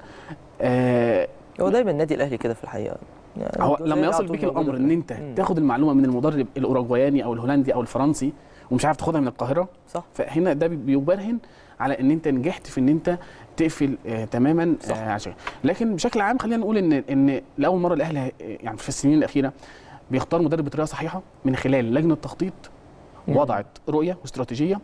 آه، هو دايما النادي الاهلي كده في الحقيقه يعني هو الجزئية لما على يصل طول بيك موجودة الامر في ان انت مم. تاخد المعلومه من المدرب الاوروجواياني او الهولندي او الفرنسي ومش عارف تاخدها من القاهره صح فهنا ده بي- بيبرهن على ان انت نجحت في ان انت تقفل آه تماما صح. آه عشان لكن بشكل عام خلينا نقول ان ان لاول مره الاهلي آه، يعني في السنين الاخيره بيختار مدرب بطريقه صحيحه من خلال لجنه تخطيط مم. وضعت رؤيه واستراتيجيه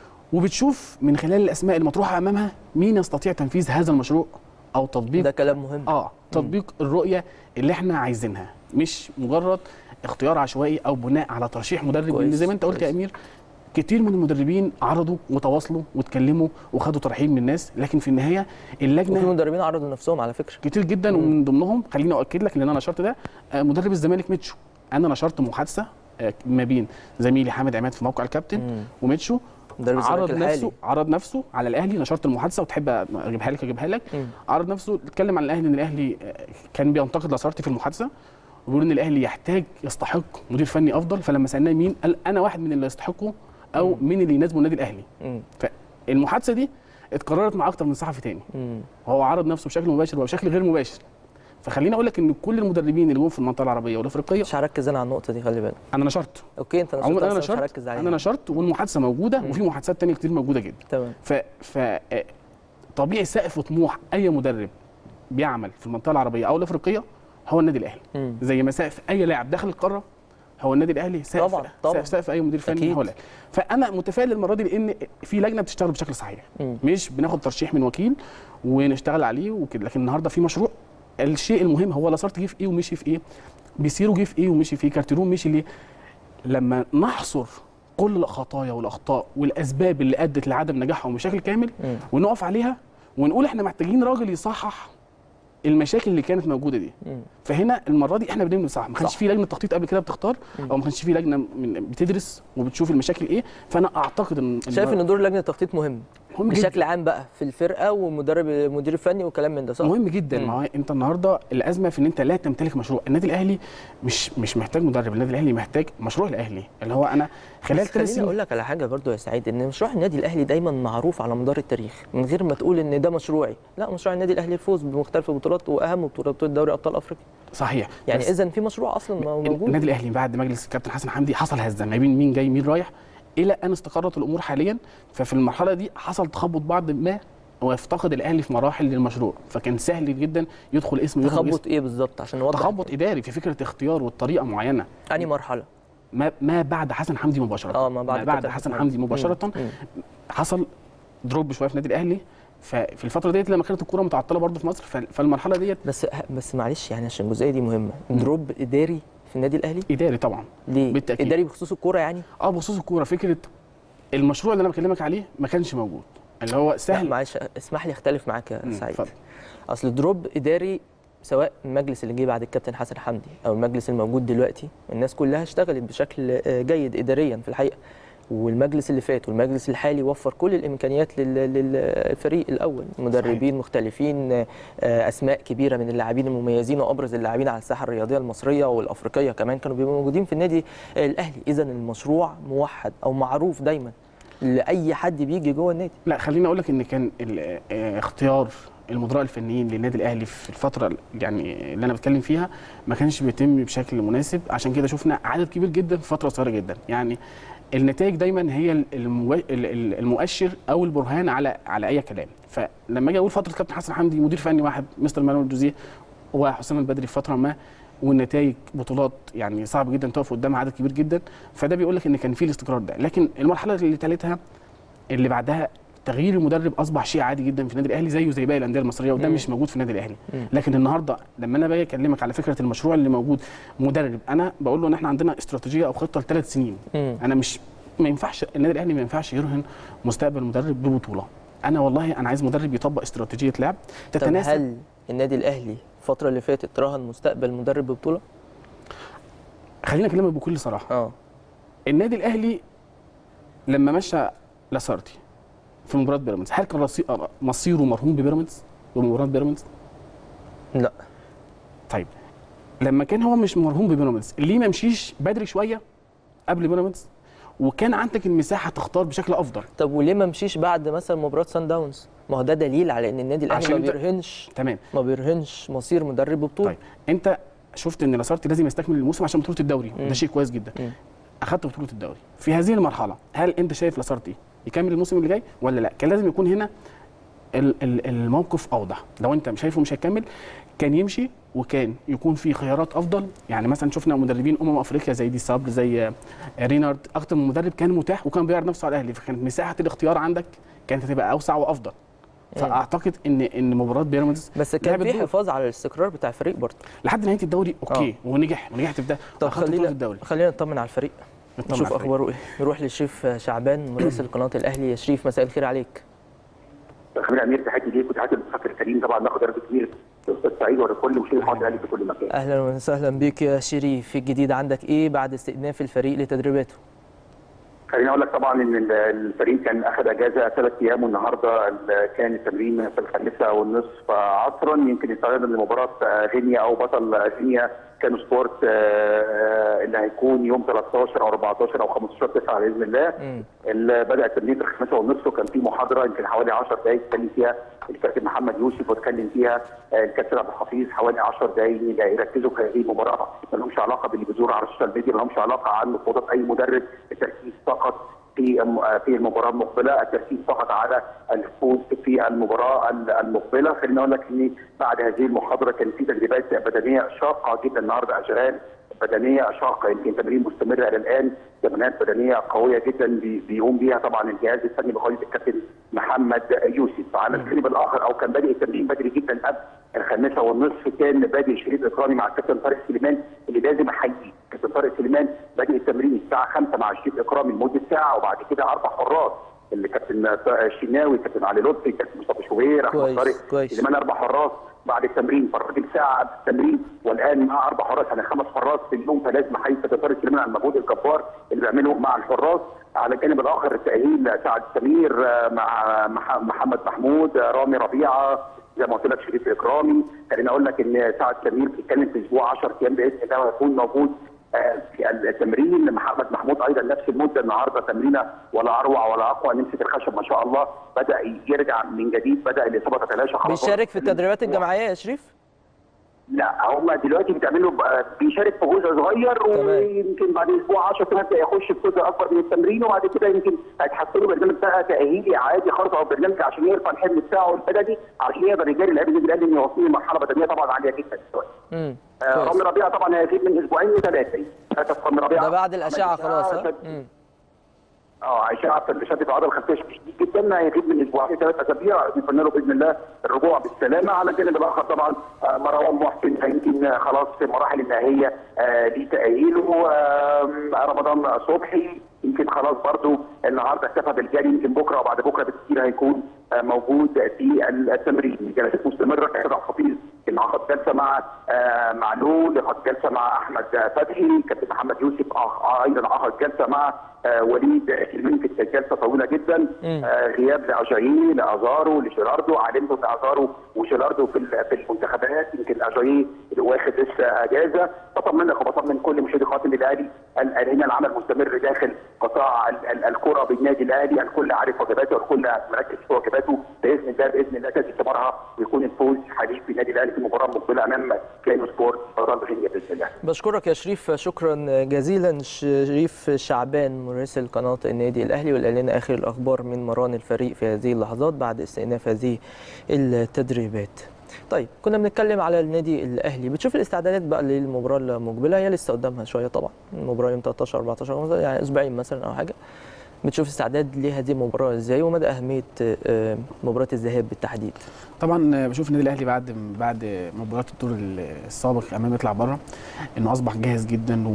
وبتشوف من خلال الاسماء المطروحه امامها مين يستطيع تنفيذ هذا المشروع او تطبيق ده كلام مهم اه تطبيق الرؤيه اللي احنا عايزينها مش مجرد اختيار عشوائي او بناء على ترشيح مدرب كويس، لان زي ما انت قلت يا كويس. امير كتير من المدربين عرضوا وتواصلوا واتكلموا وخدوا ترحيب من الناس لكن في النهايه وفي اللجنه مدربين عرضوا نفسهم على فكره كتير جدا مم. ومن ضمنهم خليني اؤكد لك ان انا نشرت ده آه، مدرب الزمالك ميتشو انا نشرت محادثه آه، ما بين زميلي حامد عماد في موقع الكابتن مم. وميتشو مدرب الزمالك عرض الحالي نفسه عرض نفسه على الاهلي نشرت المحادثه وتحب اجيبها لك اجيبها لك مم. عرض نفسه اتكلم عن الاهلي ان الاهلي آه، كان بينتقد لاسارتي في المحادثه وبيقول ان الاهلي يحتاج يستحق مدير فني افضل فلما سالناه مين قال انا واحد من اللي يستحقه او مين اللي يناسبه النادي الاهلي مم. فالمحادثه دي اتكررت مع اكتر من صحفي تاني مم. وهو عرض نفسه بشكل مباشر وبشكل غير مباشر فخليني اقول لك ان كل المدربين اللي جم في المنطقه العربيه والافريقيه مش هركز انا على النقطه دي خلي بالك انا نشرت اوكي انت نشرت عموما انا بس مش نشرت هركز عليها انا نشرت والمحادثه موجوده وفي محادثات تانية كتير موجوده جدا تمام ف ف آه، طبيعي سقف طموح اي مدرب بيعمل في المنطقه العربيه او الافريقيه هو النادي الاهلي مم. زي ما سقف اي لاعب داخل القاره هو النادي الاهلي سقف طبعاً، طبعاً. سقف, سقف اي مدير فني أكيد. هو الاهلي فانا متفائل المره دي لان في لجنه بتشتغل بشكل صحيح مم. مش بناخد ترشيح من وكيل ونشتغل عليه وكده لكن النهارده في مشروع الشيء المهم هو لاسارت جه في ايه ومشي في ايه بيسيرو جه في ايه ومشي في ايه كارتيرون مشي ليه لما نحصر كل الخطايا والاخطاء والاسباب اللي ادت لعدم نجاحهم بشكل كامل مم. ونقف عليها ونقول احنا محتاجين راجل يصحح المشاكل اللي كانت موجوده دي مم. فهنا المره دي احنا بنبني صح ما كانش صح. في لجنه تخطيط قبل كده بتختار او ما كانش في لجنه من بتدرس وبتشوف المشاكل ايه فانا اعتقد ان شايف ان دور لجنه التخطيط مهم مهم جدا بشكل عام بقى في الفرقه ومدرب مدير فني وكلام من ده صح مهم جدا مم. ما هو انت النهارده الازمه في ان انت لا تمتلك مشروع النادي الاهلي مش مش محتاج مدرب النادي الاهلي محتاج مشروع الاهلي اللي هو انا خلال بس ثلاث خليني سنين اقول لك على حاجه برضو يا سعيد ان مشروع النادي الاهلي دايما معروف على مدار التاريخ من غير ما تقول ان ده مشروعي لا مشروع النادي الاهلي الفوز بمختلف البطولات واهم بطولات بطوله دوري ابطال افريقيا صحيح يعني بس اذا في مشروع اصلا موجود النادي الاهلي بعد مجلس الكابتن حسن حمدي حصل هزه ما بين مين جاي مين رايح الى ان استقرت الامور حاليا ففي المرحله دي حصل تخبط بعض ما وافتقد الاهلي في مراحل للمشروع فكان سهل جدا يدخل اسم يدخل اسم تخبط ايه بالظبط عشان نوضح تخبط اداري في فكره اختيار والطريقه معينه انهي مرحله ما ما بعد حسن حمدي مباشره اه ما بعد ما بعد كابتن حسن حمدي. حمدي مباشره مم. مم. حصل دروب شويه في النادي الاهلي ففي الفتره ديت لما كانت الكوره متعطله برضه في مصر ف- فالمرحله ديت بس بس معلش يعني عشان الجزئيه دي مهمه دروب اداري في النادي الاهلي اداري طبعا ليه بالتأكيد. اداري بخصوص الكوره يعني اه بخصوص الكوره فكره المشروع اللي انا بكلمك عليه ما كانش موجود اللي هو لا سهل معلش اسمح لي اختلف معاك يا مم، سعيد اتفضل. اصل دروب اداري سواء المجلس اللي جه بعد الكابتن حسن حمدي او المجلس الموجود دلوقتي الناس كلها اشتغلت بشكل آه، جيد اداريا في الحقيقه والمجلس اللي فات والمجلس الحالي وفر كل الامكانيات لل- للفريق الاول مدربين مختلفين آه، اسماء كبيره من اللاعبين المميزين وابرز اللاعبين على الساحه الرياضيه المصريه والافريقيه كمان كانوا بيبقوا موجودين في النادي الاهلي اذا المشروع موحد او معروف دايما لاي حد بيجي جوه النادي لا خليني اقول لك ان كان ال- آه، اختيار المدراء الفنيين للنادي الاهلي في الفتره يعني اللي انا بتكلم فيها ما كانش بيتم بشكل مناسب عشان كده شفنا عدد كبير جدا في فتره قصيره جدا يعني النتائج دايما هي المو... ال- ال- المؤشر او البرهان على على اي كلام فلما اجي اقول فتره كابتن حسن حمدي مدير فني واحد مستر مانويل جوزيه وحسام البدري في فتره ما والنتائج بطولات يعني صعب جدا تقف قدام عدد كبير جدا فده بيقول لك ان كان في الاستقرار ده لكن المرحله اللي تالتها اللي بعدها تغيير المدرب اصبح شيء عادي جدا في النادي الاهلي زيه زي باقي الانديه المصريه وده مم. مش موجود في النادي الاهلي مم. لكن النهارده لما انا باجي اكلمك على فكره المشروع اللي موجود مدرب انا بقول له ان احنا عندنا استراتيجيه او خطه لثلاث سنين مم. انا مش ما ينفعش النادي الاهلي ما ينفعش يرهن مستقبل مدرب ببطوله انا والله انا عايز مدرب يطبق استراتيجيه لعب طب تتناسب هل النادي الاهلي الفتره اللي فاتت راهن مستقبل مدرب ببطوله؟ خلينا اكلمك بكل صراحه اه النادي الاهلي لما مشى لاسارتي في مباراه بيراميدز هل كان رصي- مصيره مرهون ببيراميدز بمباراه بيراميدز لا طيب لما كان هو مش مرهون ببيراميدز ليه ما مشيش بدري شويه قبل بيراميدز وكان عندك المساحه تختار بشكل افضل طب وليه ما مشيش بعد مثلا مباراه سان داونز؟ ما هو ده دليل على ان النادي الاهلي عشان ما انت- بيرهنش تمام ما بيرهنش مصير مدرب ببطوله طيب انت شفت ان لاسارتي لازم يستكمل الموسم عشان بطوله الدوري مم. ده شيء كويس جدا مم. اخدت بطوله الدوري في هذه المرحله هل انت شايف لاسارتي يكمل الموسم اللي جاي ولا لا كان لازم يكون هنا ال- ال- الموقف اوضح لو انت مش شايفه مش هيكمل كان يمشي وكان يكون في خيارات افضل يعني مثلا شفنا مدربين امم افريقيا زي دي صبر زي آه، رينارد اكتر من مدرب كان متاح وكان بيعرض نفسه على الاهلي فكانت مساحه الاختيار عندك كانت هتبقى اوسع وافضل فاعتقد ان ان مباراه بيراميدز بس كان لعبت في دور. حفاظ على الاستقرار بتاع الفريق برضه لحد نهايه الدوري اوكي ونجح ونجحت في ده طب وأخدت بطولة خلينا الدوري خلينا نطمن على الفريق نطمن نشوف على الفريق. اخباره ايه نروح للشريف شعبان مراسل قناه الاهلي يا شريف مساء الخير عليك خلينا امير تحياتي ليك وتحياتي للمفكر الكريم طبعا ناخد درجه كبير الاستاذ سعيد ولكل مشاهدي قناه الاهلي في كل مكان. اهلا وسهلا بك يا شريف الجديد عندك ايه بعد استئناف الفريق لتدريباته خليني اقول لك طبعا ان ال- الفريق كان اخذ اجازه ثلاث ايام والنهارده ال- كان التمرين في الخامسه والنصف عصرا يمكن يستعرض لمباراه غينيا او بطل غينيا كان سبورت آه، اللي هيكون يوم 13 او 14 او 15 9 باذن الله مم. اللي بدا التمرين في الخامسه والنصف وكان في محاضره يمكن حوالي 10 دقائق اتكلم فيها الكابتن محمد يوسف واتكلم فيها آه، الكابتن عبد الحفيظ حوالي 10 دقائق يركزوا في هذه المباراه ما لهمش علاقه باللي بيدور على السوشيال ميديا ما لهمش علاقه عن مفاوضات اي مدرب التركيز فقط في الم- آه، في المباراه المقبله التركيز فقط على الفوز في المباراه ال- المقبله خليني اقول لك ان بعد هذه المحاضره كان في تدريبات بدنيه شاقه جدا النهارده اشغال بدنيه شاقه يمكن تمرين مستمره الى الان تمرينات بدنيه قويه جدا بي- بيقوم بيها طبعا الجهاز الفني بقياده الكابتن محمد يوسف على الجانب الاخر او كان بادئ التمرين بدري جدا قبل الخامسه والنصف كان بادئ شريف اكرامي مع الكابتن طارق سليمان اللي لازم احييه كابتن طارق سليمان بادئ التمرين الساعه 5 مع شريف اكرامي لمده ساعه وبعد كده اربع حراس اللي كابتن الشناوي كابتن علي لطفي كابتن مصطفى شوبير احمد كويس، طارق كويس. سليمان اربع حراس بعد التمرين فالراجل ساعه قبل التمرين والان مع اربع حراس يعني خمس حراس في اليوم فلازم احيي كابتن طارق سليمان على المجهود الجبار اللي بيعمله مع الحراس على الجانب الاخر التاهيل سعد سمير آه، مع مح- محمد محمود آه، رامي ربيعه زي ما قلت لك شريف اكرامي خليني اقول لك ان سعد سمير بيتكلم في اسبوع 10 ايام باذن الله وهيكون موجود آه، في التمرين محمد محمود ايضا نفس المده النهارده تمرينه ولا اروع ولا اقوى نمسك الخشب ما شاء الله بدا يرجع من جديد بدا الاصابه تتلاشى خلاص بيشارك في التدريبات الجماعيه يا شريف لا هم دلوقتي بتعملوا بقى- بيشارك في جزء صغير تمام. ويمكن بعد اسبوع 10 سنين هيبدا يخش في جزء اكبر من التمرين وبعد كده يمكن هيتحسنوا برنامج بقى تاهيلي عادي خالص او برنامج عشان يرفع الحمل بتاعه البدني عشان يقدر يجاري لاعبي النادي الاهلي انه يوصلوا لمرحله بدنيه طبعا عاليه جدا دلوقتي. امم آه، كويس. رامي ربيعه طبعا هيغيب من اسبوعين لثلاثه هدف رامي ربيعه ده بعد الاشعه خلاص ها شد- مم. اه عشان اكتر شدت عضله الخلفيه شديد جدا هيغيب من اسبوعين ثلاث اسابيع نتمنى له باذن الله الرجوع بالسلامه على الجانب الاخر طبعا آه، مروان محسن يمكن آه، خلاص في المراحل النهائيه آه، لتاهيله آم، رمضان صبحي يمكن خلاص برضو النهارده اكتفى بالجري يمكن بكره وبعد بكره بالكثير هيكون آه، موجود في التمرين جلسات مستمره كابتن عبد الحفيظ كان عقد جلسه مع آه، معلول عقد جلسه مع احمد فتحي كابتن محمد يوسف آه، ايضا عقد جلسه مع آه، وليد سليمان كانت جلسه طويله جدا آه، غياب لاجاييه لازارو لشيراردو علمته لازارو وشيراردو في ال- في المنتخبات يمكن اجاييه اللي واخد لسه اجازه بطمنك وبطمن كل مشاهدي قاتل الاهلي ال- ال- هنا العمل مستمر داخل قطاع ال- ال- الكره بالنادي الاهلي الكل عارف واجباته والكل مركز في واجباته باذن الله باذن الله تاتي ثمارها ويكون الفوز حليف في النادي الاهلي في المباراه المقبله امام كاينو سبورت فرنسا باذن الله بشكرك يا شريف شكرا جزيلا شريف شعبان مراسل قناه النادي الاهلي واللي قال لنا اخر الاخبار من مران الفريق في هذه اللحظات بعد استئناف هذه التدريبات. طيب كنا بنتكلم على النادي الاهلي بتشوف الاستعدادات بقى للمباراه المقبله هي لسه قدامها شويه طبعا المباراه يوم 13 14 15 يعني اسبوعين مثلا او حاجه بتشوف استعداد لهذه المباراه ازاي ومدى اهميه آه، مباراه الذهاب بالتحديد طبعا بشوف النادي الاهلي بعد بعد مباراه الدور السابق امام يطلع بره انه اصبح جاهز جدا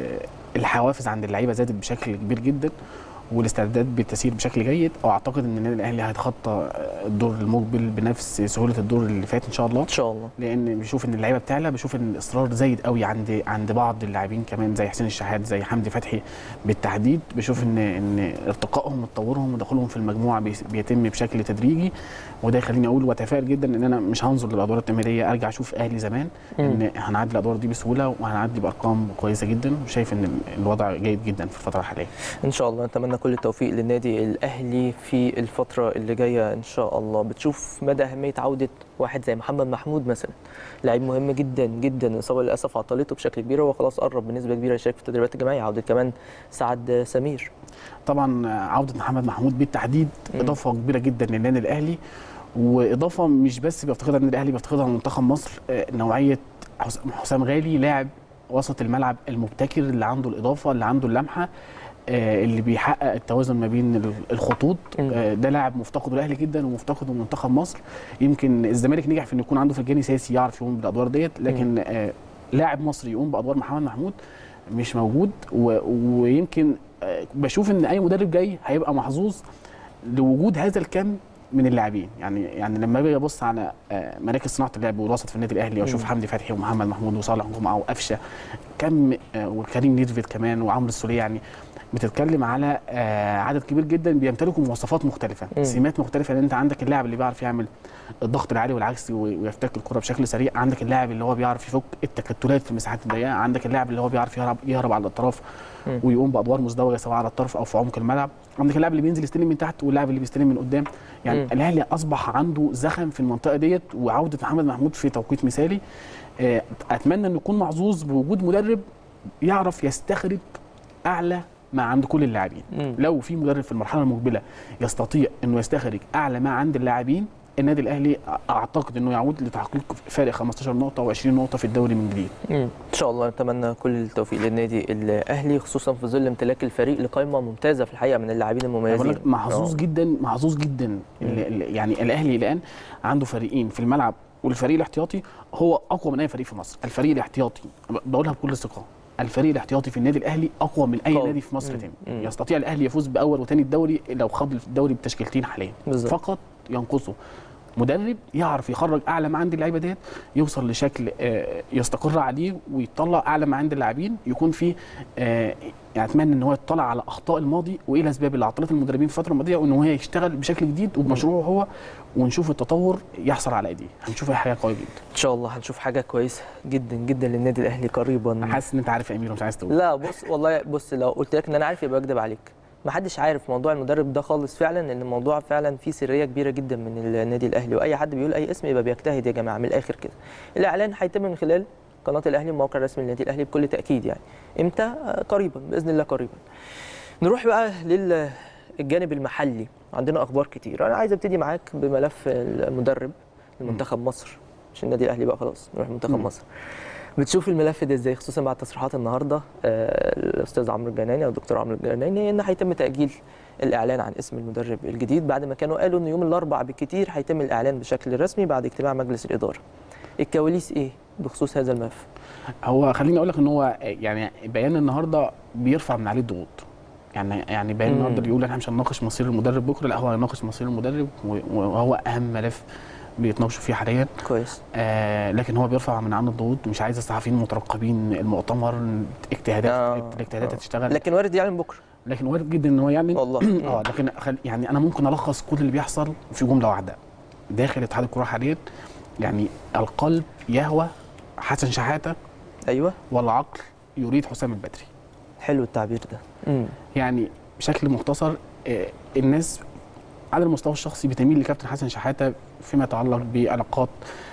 والحوافز عند اللعيبه زادت بشكل كبير جدا والاستعدادات بتسير بشكل جيد واعتقد ان النادي الاهلي هيتخطى الدور المقبل بنفس سهوله الدور اللي فات ان شاء الله ان شاء الله لان بشوف ان اللعيبه بتعلى بشوف ان الاصرار زايد قوي عند عند بعض اللاعبين كمان زي حسين الشحات زي حمدي فتحي بالتحديد بشوف ان ان ارتقائهم وتطورهم ودخولهم في المجموعه بي- بيتم بشكل تدريجي وده يخليني اقول واتفائل جدا ان انا مش هنظر للادوار التمهيديه ارجع اشوف اهلي زمان ان هنعدي الادوار دي بسهوله وهنعدي بارقام كويسه جدا وشايف ان ال- الوضع جيد جدا في الفتره الحاليه ان شاء الله نتمنى كل التوفيق للنادي الاهلي في الفتره اللي جايه ان شاء الله بتشوف مدى اهميه عوده واحد زي محمد محمود مثلا لعيب مهم جدا جدا الاصابه للاسف عطلته بشكل كبير هو خلاص قرب بنسبه كبيره يشارك في التدريبات الجماعيه عوده كمان سعد سمير طبعا عوده محمد محمود بالتحديد مم. اضافه كبيره جدا للنادي الاهلي واضافه مش بس بيفتقدها النادي الاهلي بيفتقدها منتخب مصر آه، نوعيه حس- حسام غالي لاعب وسط الملعب المبتكر اللي عنده الاضافه اللي عنده اللمحه آه، اللي بيحقق التوازن ما بين ال- الخطوط مم. آه، ده لاعب مفتقده الاهلي جدا ومفتقده منتخب مصر يمكن الزمالك نجح في انه يكون عنده فرجاني ساسي يعرف يقوم بالادوار ديت لكن آه، لاعب مصري يقوم بادوار محمد محمود مش موجود و- ويمكن آه، بشوف ان اي مدرب جاي هيبقى محظوظ لوجود هذا الكم من اللاعبين يعني يعني لما باجي ابص على آه، مراكز صناعه اللعب والوسط في النادي الاهلي واشوف مم. حمدي فتحي ومحمد محمود وصالح جمعه وقفشه كم آه، وكريم نيدفيد كمان وعمرو السوليه يعني بتتكلم على آه، عدد كبير جدا بيمتلكوا مواصفات مختلفه مم. سمات مختلفه لان انت عندك اللاعب اللي بيعرف يعمل الضغط العالي والعكسي و- ويفتك الكره بشكل سريع عندك اللاعب اللي هو بيعرف يفك التكتلات في المساحات الضيقه عندك اللاعب اللي هو بيعرف يهرب يهرب على الاطراف مم. ويقوم بادوار مزدوجه سواء على الطرف او في عمق الملعب عندك اللاعب اللي بينزل يستلم من تحت واللاعب اللي بيستلم من قدام يعني مم. الاهلي اصبح عنده زخم في المنطقه ديت وعوده محمد محمود في توقيت مثالي آه، اتمنى انه يكون محظوظ بوجود مدرب يعرف يستخرج اعلى ما عند كل اللاعبين مم. لو في مدرب في المرحله المقبله يستطيع انه يستخرج اعلى ما عند اللاعبين النادي الاهلي اعتقد انه يعود لتحقيق فارق 15 نقطه و20 نقطه في الدوري من جديد مم. ان شاء الله نتمنى كل التوفيق للنادي الاهلي خصوصا في ظل امتلاك الفريق لقائمه ممتازه في الحقيقه من اللاعبين أنا بقول المميزين لك محظوظ آه. جدا محظوظ جدا ال- ال- يعني الاهلي الان عنده فريقين في الملعب والفريق الاحتياطي هو اقوى من اي فريق في مصر الفريق الاحتياطي بقولها بكل ثقه الفريق الاحتياطي في النادي الاهلي اقوى من اي قوي. نادي في مصر مم. تاني مم. يستطيع الاهلي يفوز باول وثاني الدوري لو خاض الدوري بتشكيلتين حاليا بالظبط. فقط ينقصه مدرب يعرف يخرج اعلى ما عند اللعيبه ديت يوصل لشكل آه، يستقر عليه ويطلع اعلى ما عند اللاعبين يكون فيه آه، يعني اتمنى ان هو يطلع على اخطاء الماضي وايه الاسباب اللي عطلت المدربين في الفتره الماضيه وان هو يشتغل بشكل جديد وبمشروعه هو ونشوف التطور يحصل على ايديه هنشوف حاجه قويه جدا ان شاء الله هنشوف حاجه كويسه جدا جدا للنادي الاهلي قريبا انا حاسس ان انت عارف يا امير ومش عايز تقول لا بص والله بص لو قلت لك ان انا عارف يبقى اكذب عليك ما حدش عارف موضوع المدرب ده خالص فعلا ان الموضوع فعلا فيه سريه كبيره جدا من النادي الاهلي واي حد بيقول اي اسم يبقى بيجتهد يا جماعه من الاخر كده الاعلان هيتم من خلال قناه الاهلي الموقع الرسمي للنادي الاهلي بكل تاكيد يعني امتى آه، قريبا باذن الله قريبا نروح بقى للجانب المحلي عندنا اخبار كتير انا عايز ابتدي معاك بملف المدرب لمنتخب مصر مش النادي الاهلي بقى خلاص نروح منتخب مم. مصر بتشوف الملف ده ازاي خصوصا بعد تصريحات النهارده آه، الاستاذ عمرو الجناني او الدكتور عمرو الجناني ان هيتم تاجيل الاعلان عن اسم المدرب الجديد بعد ما كانوا قالوا ان يوم الاربعاء بالكتير هيتم الاعلان بشكل رسمي بعد اجتماع مجلس الاداره الكواليس ايه بخصوص هذا الملف هو خليني اقول لك ان هو يعني بيان النهارده بيرفع من عليه الضغوط يعني يعني بيان مم. النهارده بيقول احنا مش هنناقش مصير المدرب بكره لا هو هيناقش مصير المدرب و- وهو اهم ملف بيتناقشوا فيه حاليا كويس آه لكن هو بيرفع من عنه الضغوط مش عايز الصحفيين مترقبين المؤتمر اجتهادات آه، الاجتهادات آه. هتشتغل لكن وارد يعلن بكره لكن وارد جدا ان هو يعلن والله اه لكن خل... يعني انا ممكن الخص كل اللي بيحصل في جمله واحده داخل اتحاد الكره حاليا يعني القلب يهوى حسن شحاته ايوه والعقل يريد حسام البدري حلو التعبير ده امم يعني بشكل مختصر آه، الناس على المستوى الشخصي بتميل لكابتن حسن شحاته فيما يتعلق بعلاقات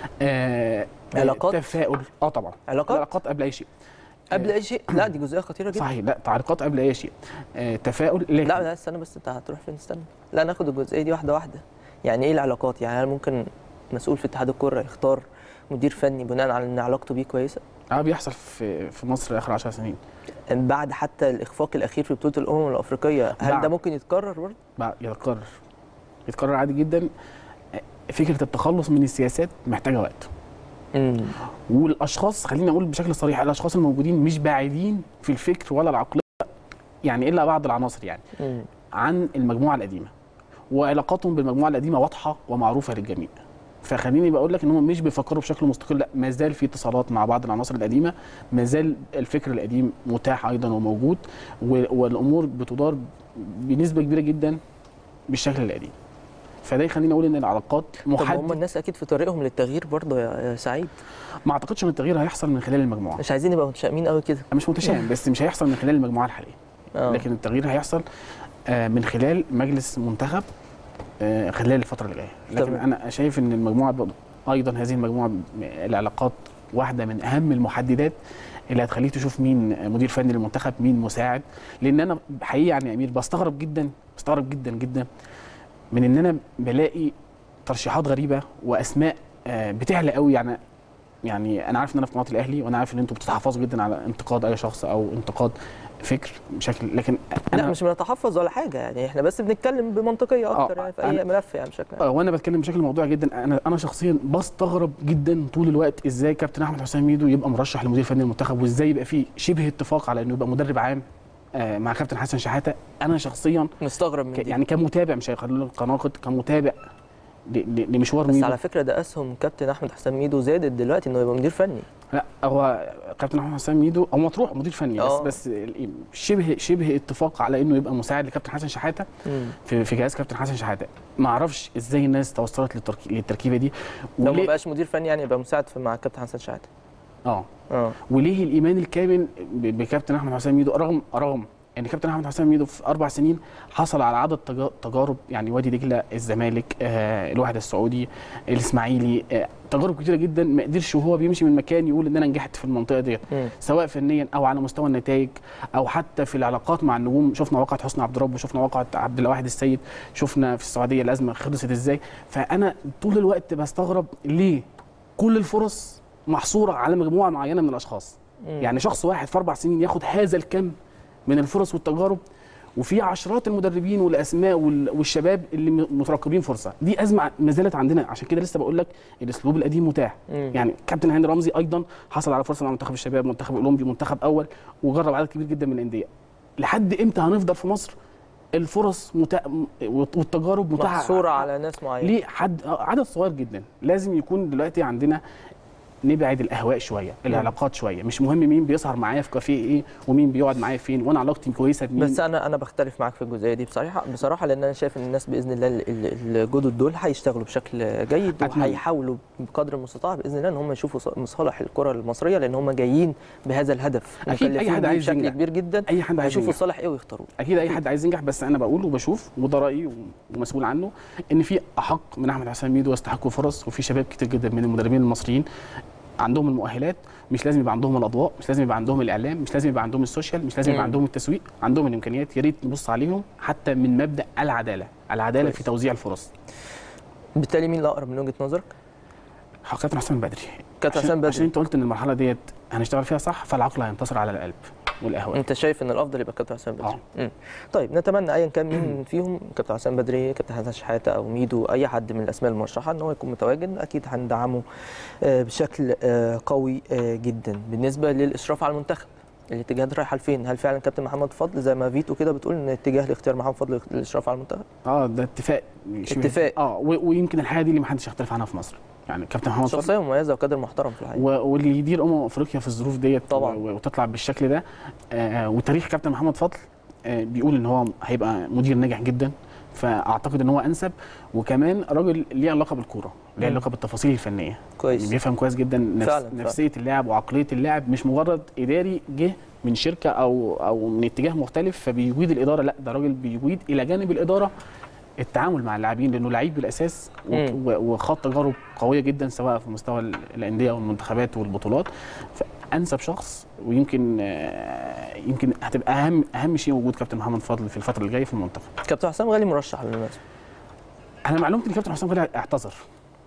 آه، علاقات؟ تفاؤل اه طبعا علاقات العلاقات قبل اي شيء قبل اي شيء لا دي جزئيه خطيره جدا صحيح لا تعليقات قبل اي شيء آه، تفاؤل لكن لا لا استنى بس انت هتروح فين استنى لا ناخد الجزئيه دي واحده واحده يعني ايه العلاقات يعني هل ممكن مسؤول في اتحاد الكره يختار مدير فني بناء على ان علاقته بيه كويسه اه بيحصل في في مصر اخر 10 سنين بعد حتى الاخفاق الاخير في بطوله الامم الافريقيه هل بعد. ده ممكن يتكرر برضه بقى يتكرر يتكرر عادي جدا آه، فكره التخلص من السياسات محتاجه وقت امم والاشخاص خليني اقول بشكل صريح الاشخاص الموجودين مش بعيدين في الفكر ولا العقليه يعني الا بعض العناصر يعني امم عن المجموعه القديمه وعلاقاتهم بالمجموعه القديمه واضحه ومعروفه للجميع فخليني بقول لك ان هم مش بيفكروا بشكل مستقل لا ما زال في اتصالات مع بعض العناصر القديمه ما زال الفكر القديم متاح ايضا وموجود و- والامور بتدار بنسبه كبيره جدا بالشكل القديم فده يخليني اقول ان العلاقات طب هم محدد الناس اكيد في طريقهم للتغيير برضه يا يا سعيد ما اعتقدش ان التغيير هيحصل من خلال المجموعه مش عايزين نبقى متشائمين قوي كده أنا مش متشائم بس مش هيحصل من خلال المجموعه الحاليه اه لكن التغيير هيحصل آه، من خلال مجلس منتخب آه، خلال الفتره اللي جايه لكن تمام. انا شايف ان المجموعه ب- ايضا هذه المجموعه م- العلاقات واحده من اهم المحددات اللي هتخليك تشوف مين مدير فني للمنتخب مين مساعد لان انا حقيقي يعني يا امير بستغرب جدا بستغرب جدا جدا من ان انا بلاقي ترشيحات غريبه واسماء آه، بتعلى قوي يعني يعني انا عارف ان انا في قناه الاهلي وانا عارف ان انتوا بتتحفظوا جدا على انتقاد اي شخص او انتقاد فكر بشكل لكن لا مش بنتحفظ ولا حاجه يعني احنا بس بنتكلم بمنطقيه اكتر آه، يعني في اي أنا- ملف يعني بشكل عام آه، وانا بتكلم بشكل موضوعي جدا انا انا شخصيا بستغرب جدا طول الوقت ازاي كابتن احمد حسام ميدو يبقى مرشح لمدير فني المنتخب وازاي يبقى في شبه اتفاق على انه يبقى مدرب عام آه، مع كابتن حسن شحاته انا شخصيا مستغرب من ك- دي يعني كمتابع مش هيخلوني كناقد كمتابع ل- ل- لمشوار بس ميدو على فكره ده اسهم كابتن احمد حسام ميدو زادت دلوقتي انه يبقى مدير فني لا هو كابتن احمد حسام ميدو هو مطروح مدير فني بس آه. بس ال- شبه شبه اتفاق على انه يبقى مساعد لكابتن حسن شحاته مم. في في جهاز كابتن حسن شحاته ما اعرفش ازاي الناس توصلت للترك- للتركيبه دي لو ما وليه بقاش مدير فني يعني يبقى مساعد في مع كابتن حسن شحاته اه اه وليه الايمان الكامل ب- بكابتن احمد حسام ميدو رغم رغم ان كابتن احمد حسام ميدو في اربع سنين حصل على عدد تجا- تجارب يعني وادي دجله الزمالك آه الوحده السعودي الاسماعيلي آه تجارب كتيره جدا ما قدرش وهو بيمشي من مكان يقول ان انا نجحت في المنطقه ديت مم. سواء فنيا او على مستوى النتائج او حتى في العلاقات مع النجوم شفنا واقعه حسني عبد رب وشفنا واقعه عبد الواحد السيد شفنا في السعوديه الازمه خلصت ازاي فانا طول الوقت بستغرب ليه كل الفرص محصوره على مجموعه معينه من الاشخاص مم. يعني شخص واحد في اربع سنين ياخد هذا الكم من الفرص والتجارب وفي عشرات المدربين والاسماء وال- والشباب اللي م- مترقبين فرصه دي ازمه ما زالت عندنا عشان كده لسه بقول لك الاسلوب القديم متاح مم. يعني كابتن هاني رمزي ايضا حصل على فرصه مع منتخب الشباب منتخب اولمبي منتخب اول وجرب عدد كبير جدا من الانديه لحد امتى هنفضل في مصر الفرص متا... م- والتجارب متاحه محصوره على ناس معينه ليه حد آه، عدد صغير جدا لازم يكون دلوقتي عندنا نبعد الاهواء شويه العلاقات شويه مش مهم مين بيسهر معايا في كافيه ايه ومين بيقعد معايا فين وانا علاقتي كويسه بمين بس انا انا بختلف معاك في الجزئيه دي بصراحه بصراحه لان انا شايف ان الناس باذن الله ال- ال- الجدد دول هيشتغلوا بشكل جيد أتمنى. وهيحاولوا بقدر المستطاع باذن الله ان هم يشوفوا ص- مصالح الكره المصريه لان هم جايين بهذا الهدف أكيد أي مكلفين حد بيه عايز بشكل ينجح. كبير جدا اي حد عايز هيشوفوا ينجح. الصالح ايه ويختاروه اكيد اي حد عايز ينجح بس انا بقول وبشوف وده رايي ومسؤول عنه ان في احق من احمد حسام ميدو يستحقوا فرص وفي شباب كتير جدا من المدربين المصريين عندهم المؤهلات مش لازم يبقى عندهم الاضواء مش لازم يبقى عندهم الاعلام مش لازم يبقى عندهم السوشيال مش لازم يبقى مم. عندهم التسويق عندهم الامكانيات يا ريت نبص عليهم حتى من مبدا العداله العداله كويس. في توزيع الفرص بالتالي مين الاقرب من وجهه نظرك؟ كابتن حسام بدري كابتن عشان- حسام بدري. عشان انت قلت ان المرحله ديت هنشتغل فيها صح فالعقل هينتصر على القلب والاهواء انت شايف ان الافضل يبقى كابتن حسام بدري آه. مم. طيب نتمنى ايا كان مين فيهم كابتن حسام بدري كابتن حسن شحاته او ميدو اي حد من الاسماء المرشحه ان هو يكون متواجد اكيد هندعمه آه، بشكل آه، قوي آه، جدا بالنسبه للاشراف على المنتخب الاتجاهات رايحه لفين؟ هل فعلا كابتن محمد فضل زي ما فيتو كده بتقول ان اتجاه لاختيار محمد فضل للاشراف على المنتخب؟ اه ده اتفاق شبه- اتفاق. اه و- ويمكن الحاجه دي اللي ما حدش يختلف عنها في مصر يعني كابتن محمد فضل شخصيه مميزه وكادر محترم في الحقيقه و- واللي يدير امم افريقيا في الظروف ديت طبعاً. و- وتطلع بالشكل ده آه وتاريخ كابتن محمد فضل آه بيقول ان هو هيبقى مدير ناجح جدا فاعتقد ان هو انسب وكمان راجل ليه علاقه بالكوره ليه مم. علاقه بالتفاصيل الفنيه كويس بيفهم كويس جدا نفس فعلاً، فعلاً. نفسيه اللاعب وعقليه اللاعب مش مجرد اداري جه من شركه او او من اتجاه مختلف فبيجيد الاداره لا ده راجل بيجيد الى جانب الاداره التعامل مع اللاعبين لانه لعيب بالاساس و- مم. و- وخاض تجارب قويه جدا سواء في مستوى ال- الانديه والمنتخبات والبطولات فانسب شخص ويمكن آه، يمكن هتبقى اهم اهم شيء وجود كابتن محمد فضل في الفتره الجايه في المنتخب كابتن حسام غالي مرشح بالمناسبه انا معلومتي ان كابتن حسام غالي اعتذر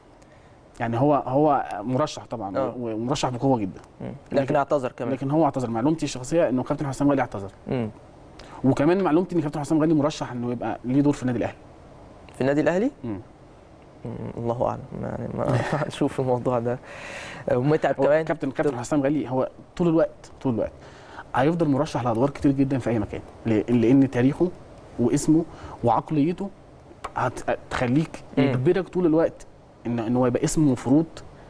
يعني هو هو مرشح طبعا آه. ومرشح بقوه جدا مم. لكن اعتذر كمان لكن هو اعتذر معلومتي الشخصيه انه كابتن حسام غالي اعتذر مم. وكمان معلومتي ان كابتن حسام غالي مرشح انه يبقى ليه دور في النادي الاهلي في النادي الاهلي مم. مم، الله اعلم يعني ما هنشوف الموضوع ده ومتعب هو كمان كابتن كابتن حسام غالي هو طول الوقت طول الوقت هيفضل مرشح لادوار كتير جدا في اي مكان ل- لان تاريخه واسمه وعقليته هتخليك مم. يجبرك طول الوقت ان ان هو يبقى اسمه مفروض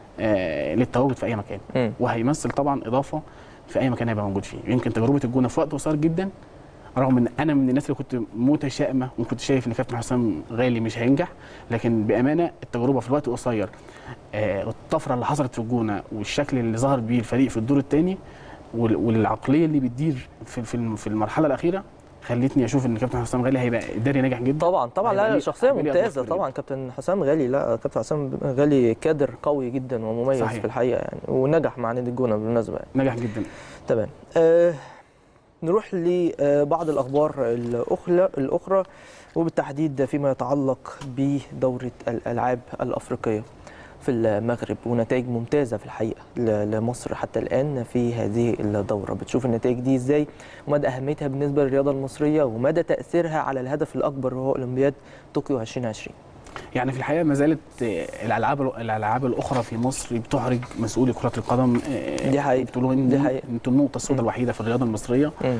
آه للتواجد في اي مكان مم. وهيمثل طبعا اضافه في اي مكان هيبقى موجود فيه يمكن تجربه الجونه في وقت قصير جدا رغم ان انا من الناس اللي كنت متشائمه وكنت شايف ان كابتن حسام غالي مش هينجح لكن بامانه التجربه في الوقت القصير آه، الطفره اللي حصلت في الجونه والشكل اللي ظهر بيه الفريق في الدور الثاني والعقليه اللي بتدير في في في المرحله الاخيره خلتني اشوف ان كابتن حسام غالي هيبقى اداري ناجح جدا طبعا طبعا هيبقى لا ليه- شخصيه هيبقى ليه أدوار ممتازه كبيرة طبعا كابتن حسام غالي لا كابتن حسام غالي كادر قوي جدا ومميز صحيح. في الحقيقه يعني ونجح مع نادي الجونه بالمناسبه يعني. نجح جدا تمام آه نروح لبعض الاخبار الاخرى الاخرى وبالتحديد فيما يتعلق بدوره الالعاب الافريقيه في المغرب ونتائج ممتازه في الحقيقه ل- لمصر حتى الان في هذه الدوره بتشوف النتائج دي ازاي ومدى اهميتها بالنسبه للرياضه المصريه ومدى تاثيرها على الهدف الاكبر وهو اولمبياد طوكيو 2020 يعني في الحقيقه ما زالت آه، الالعاب الالعاب الاخرى في مصر بتحرج مسؤولي كره القدم آه، دي حقيقة. بتقولوا دي إن حقيقة. انتوا النقطه السوداء الوحيده في الرياضه المصريه مم.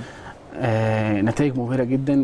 آه نتائج مبهره جدا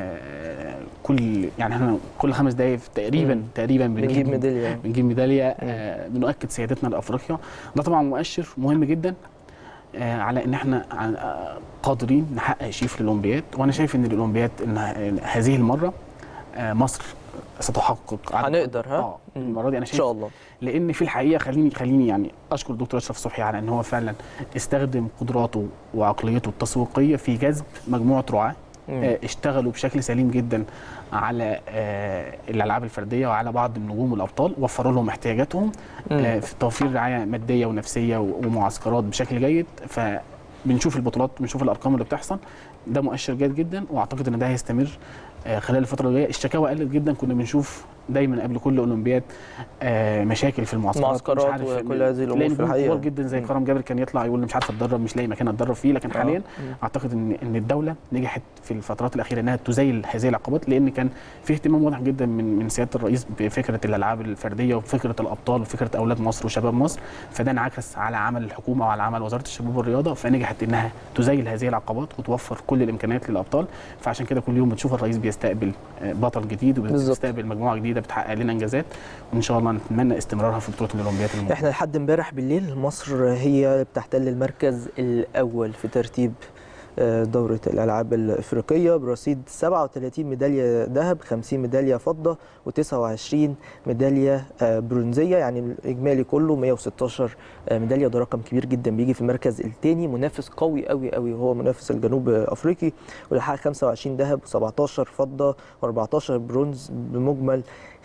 آه كل يعني احنا كل خمس دقائق تقريبا مم. تقريبا بنجيب ميداليه بنجيب ميداليه آه بنؤكد سيادتنا لافريقيا ده طبعا مؤشر مهم جدا آه على ان احنا ع- آه، قادرين نحقق شيء في الاولمبياد وانا شايف ان الاولمبياد ان ه- هذه المره آه مصر ستحقق عدد- هنقدر ها اه مم. المره دي انا ان شايف شاء الله لان في الحقيقه خليني خليني يعني اشكر الدكتور اشرف صبحي على ان هو فعلا استخدم قدراته وعقليته التسويقيه في جذب مجموعه رعاه مم. آه، اشتغلوا بشكل سليم جدا على آه، الالعاب الفرديه وعلى بعض النجوم والابطال وفروا لهم احتياجاتهم مم. آه، في توفير رعايه ماديه ونفسيه و- ومعسكرات بشكل جيد فبنشوف البطولات بنشوف الارقام اللي بتحصل ده مؤشر جيد جدا واعتقد ان ده هيستمر آه، خلال الفتره الجايه الشكاوى قلت جدا كنا بنشوف دايما قبل كل اولمبياد آه، مشاكل في المعسكرات معسكرات مش عارف وكل هذه الأمور تلاقي في نجوم الحقيقة. كبار جدا زي مم. كرم جابر كان يطلع يقول مش عارف اتدرب مش لاقي مكان اتدرب فيه لكن آه. حاليا مم. اعتقد ان ان الدوله نجحت في الفترات الاخيره انها تزيل هذه العقبات لان كان في اهتمام واضح جدا من من سياده الرئيس بفكره الالعاب الفرديه وفكره الابطال وفكره اولاد مصر وشباب مصر فده انعكس على عمل الحكومه وعلى عمل وزاره الشباب والرياضه فنجحت انها تزيل هذه العقبات وتوفر كل الامكانيات للابطال فعشان كده كل يوم بتشوف الرئيس بيستقبل آه، بطل جديد بالظبط. وبيستقبل مجموعه جديده جديده بتحقق لنا انجازات وان شاء الله نتمنى استمرارها في بطوله الاولمبياد المقبله احنا لحد امبارح بالليل مصر هي بتحتل المركز الاول في ترتيب آه، دورة الألعاب الإفريقية برصيد 37 ميدالية ذهب 50 ميدالية فضة و29 ميدالية آه، برونزية يعني الإجمالي كله 116 آه، ميدالية ده رقم كبير جدا بيجي في المركز الثاني منافس قوي قوي قوي وهو منافس الجنوب أفريقي واللي حقق 25 ذهب و17 فضة و14 برونز بمجمل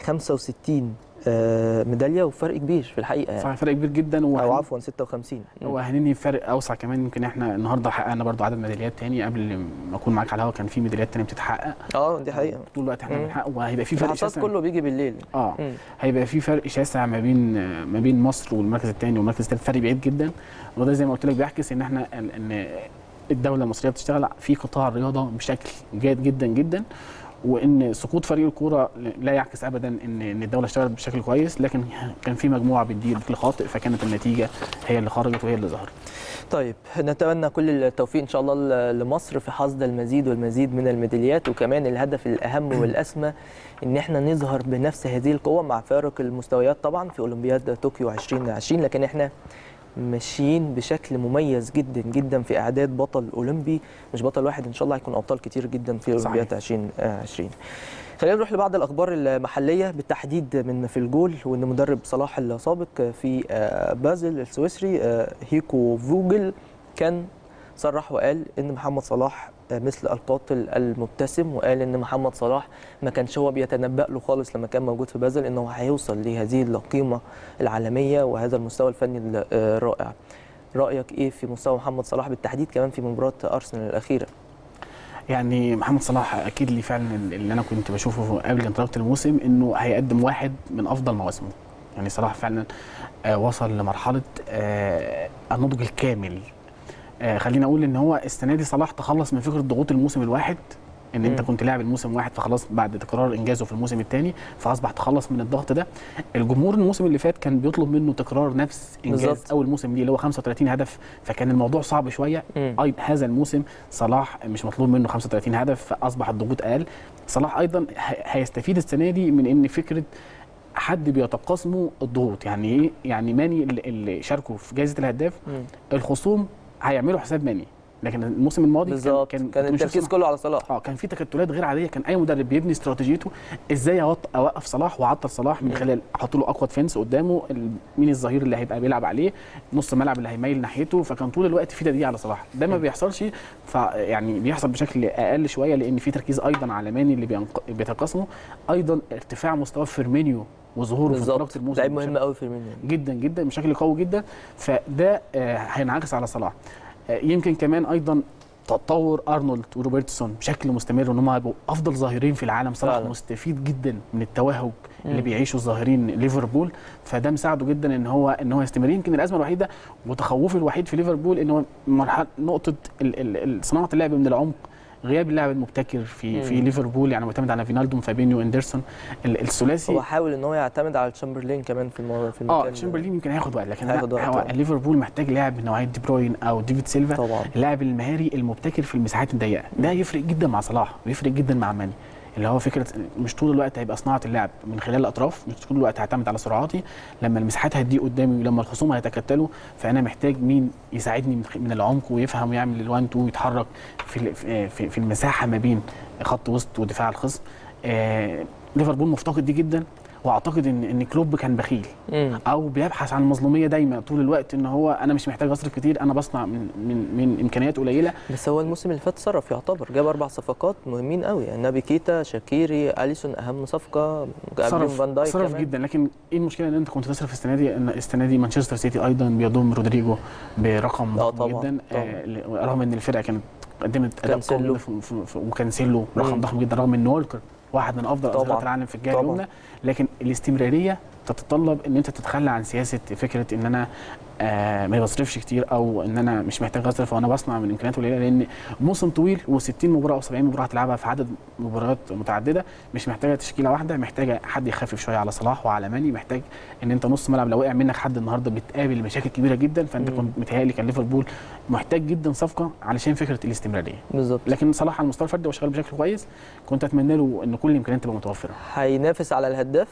65 آه، ميدالية وفرق كبير في الحقيقة يعني. صحيح فرق كبير جدا او وهن- عفوا 56 مم. وهنني فرق اوسع كمان يمكن احنا النهارده حققنا برضو عدد ميداليات تاني قبل ما اكون معاك على الهوا كان في ميداليات تانيه بتتحقق اه دي حقيقه طول الوقت احنا مم. بنحقق وهيبقى في فرق الحصاد شاسع كله بيجي بالليل اه مم. هيبقى في فرق شاسع ما بين ما بين مصر والمركز الثاني والمركز الثالث فرق بعيد جدا وده زي ما قلت لك بيعكس ان احنا ان إن الدوله المصريه بتشتغل في قطاع الرياضه بشكل جيد جدا جدا وان سقوط فريق الكوره لا يعكس ابدا ان ان الدوله اشتغلت بشكل كويس لكن كان في مجموعه بتدير بشكل خاطئ فكانت النتيجه هي اللي خرجت وهي اللي ظهرت طيب نتمنى كل التوفيق ان شاء الله ل- لمصر في حصد المزيد والمزيد من الميداليات وكمان الهدف الاهم والاسمى ان احنا نظهر بنفس هذه القوه مع فارق المستويات طبعا في اولمبياد طوكيو 2020 لكن احنا ماشيين بشكل مميز جدا جدا في اعداد بطل اولمبي مش بطل واحد ان شاء الله هيكون ابطال كتير جدا في صحيح. اولمبياد 2020 خلينا نروح لبعض الاخبار المحليه بالتحديد من في الجول وان مدرب صلاح السابق في آه، بازل السويسري آه، هيكو فوجل كان صرح وقال ان محمد صلاح آه، مثل القاتل المبتسم وقال ان محمد صلاح ما كانش هو بيتنبأ له خالص لما كان موجود في بازل انه هيوصل لهذه القيمه العالميه وهذا المستوى الفني الرائع رايك ايه في مستوى محمد صلاح بالتحديد كمان في مباراه ارسنال الاخيره يعني محمد صلاح اكيد لي فعلا اللي انا كنت بشوفه قبل انطلاقه الموسم انه هيقدم واحد من افضل مواسمه يعني صلاح فعلا آه، وصل لمرحله آه، النضج الكامل آه، خلينا اقول ان هو السنه دي صلاح تخلص من فكره ضغوط الموسم الواحد ان انت مم. كنت لاعب الموسم واحد فخلاص بعد تكرار انجازه في الموسم الثاني فاصبح تخلص من الضغط ده الجمهور الموسم اللي فات كان بيطلب منه تكرار نفس انجاز بالظبط. اول موسم ليه اللي هو 35 هدف فكان الموضوع صعب شويه مم. ايضا هذا الموسم صلاح مش مطلوب منه 35 هدف فاصبح الضغوط اقل صلاح ايضا ه- هيستفيد السنه دي من ان فكره حد بيتقاسمه الضغوط يعني ايه يعني ماني اللي- اللي شاركوا في جائزه الهداف مم. الخصوم هيعملوا حساب ماني لكن الموسم الماضي بالظبط كان كان, كان مش التركيز صلاح. كله على صلاح اه كان في تكتلات غير عاديه كان اي مدرب بيبني استراتيجيته ازاي أوط- اوقف صلاح واعطل صلاح من مم. خلال احط له اقوى فينس قدامه ال- مين الظهير اللي هيبقى بيلعب عليه نص الملعب اللي هيميل ناحيته فكان طول الوقت في تدقيق على صلاح ده ما مم. بيحصلش فيعني بيحصل بشكل اقل شويه لان في تركيز ايضا على ماني اللي بينق- بيتقاسمه ايضا ارتفاع مستوى فيرمينيو وظهوره في انطلاقه بالظبط الموسم لعيب بشكل- مهم قوي في المنيا جدا جدا بشكل قوي جدا فده آه، هينعكس على صلاح آه، يمكن كمان ايضا تطور ارنولد وروبرتسون بشكل مستمر ان هم هيبقوا افضل ظاهرين في العالم صلاح فعلا. مستفيد جدا من التوهج اللي مم. بيعيشه الظاهرين ليفربول فده مساعده جدا ان هو ان هو يستمر يمكن الازمه الوحيده وتخوفي الوحيد في ليفربول ان هو مرحله نقطه ال- ال- ال- صناعه اللعب من العمق غياب اللاعب المبتكر في في مم. ليفربول يعني معتمد على فينالدوم فابينيو اندرسون ال- الثلاثي هو حاول ان هو يعتمد على تشامبرلين كمان في المو... في المكان اه تشامبرلين يمكن هياخد وقت لكن هياخد أنا وقت، هو آه. ليفربول محتاج لاعب من نوعيه دي بروين او ديفيد سيلفا طبعا اللاعب المهاري المبتكر في المساحات الضيقه ده يفرق جدا مع صلاح ويفرق جدا مع ماني اللي هو فكره مش طول الوقت هيبقى صناعه اللعب من خلال الاطراف مش طول الوقت هعتمد على سرعاتي لما المساحات هتضيق قدامي ولما الخصوم هيتكتلوا فانا محتاج مين يساعدني من خ- من العمق ويفهم ويعمل الوان 2 ويتحرك في ال- في- في في المساحه ما بين خط وسط ودفاع الخصم آه ليفربول مفتقد دي جدا واعتقد ان ان كلوب كان بخيل مم. او بيبحث عن المظلوميه دايما طول الوقت ان هو انا مش محتاج اصرف كتير انا بصنع من من من امكانيات قليله بس هو الموسم اللي فات صرف يعتبر جاب اربع صفقات مهمين قوي يعني نبي كيتا شاكيري اليسون اهم صفقه قبلهم صرف فان دايك صرف كمان. جدا لكن ايه المشكله ان انت كنت تصرف السنه دي ان السنه دي مانشستر سيتي ايضا بيضم رودريجو برقم آه ضخم طبعاً، جدا طبعاً. آه ل- رغم ان الفرقه كانت قدمت اداء قوي كانسيلو. جدا في- في- في- وكانسيلو رقم مم. ضخم جدا رغم ان وولكر واحد من افضل طبعاً، اظهرة العالم في الجهه طبعاً. اليمنى لكن الاستمراريه تتطلب ان انت تتخلى عن سياسه فكره ان انا آه ما بصرفش كتير او ان انا مش محتاج اصرف وانا بصنع من امكانيات قليله لان موسم طويل و60 مباراه او 70 مباراه هتلعبها في عدد مباريات متعدده مش محتاجه تشكيله واحده محتاجه حد يخفف شويه على صلاح وعلى ماني محتاج ان انت نص ملعب لو وقع منك حد النهارده بتقابل مشاكل كبيره جدا فانت مم. كنت متهيألي كان ليفربول محتاج جدا صفقه علشان فكره الاستمراريه بالظبط لكن صلاح على المستوى الفردي هو شغال بشكل كويس كنت اتمنى له ان كل الامكانيات تبقى متوفره هينافس على الهداف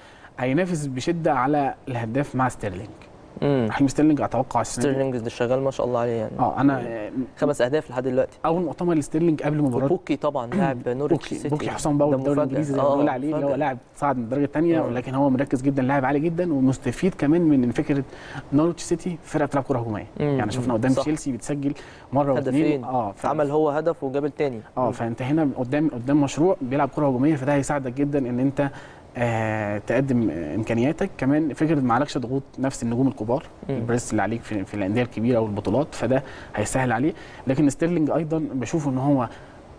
هينافس بشده على الهداف مع ستيرلينج امم رحيم ستيرلينج اتوقع السنه دي ستيرلينج ده شغال ما شاء الله عليه يعني اه انا آه، خمس اهداف لحد دلوقتي اول مؤتمر لستيرلينج قبل مباراه وبوكي طبعا لاعب نوريتش بوكي سيتي بوكي حسام باور ده الدوري مفاجأة. الانجليزي زي ما آه، بنقول عليه اللي هو مفاجأة. لاعب صعد من الدرجه الثانيه آه. ولكن هو مركز جدا لاعب عالي جدا ومستفيد كمان من فكره نورتش سيتي فرقه بتلعب كره هجوميه مم. يعني شفنا قدام صح. تشيلسي بتسجل مره هدفين واثنين اه ف- عمل هو هدف وجاب الثاني اه فانت هنا قدام قدام مشروع بيلعب كره هجوميه فده هيساعدك جدا ان انت آه تقدم آه، امكانياتك كمان فكره ما عليكش ضغوط نفس النجوم الكبار مم. البريس اللي عليك في, في الانديه الكبيره والبطولات فده هيسهل عليه لكن ستيرلينج ايضا بشوف ان هو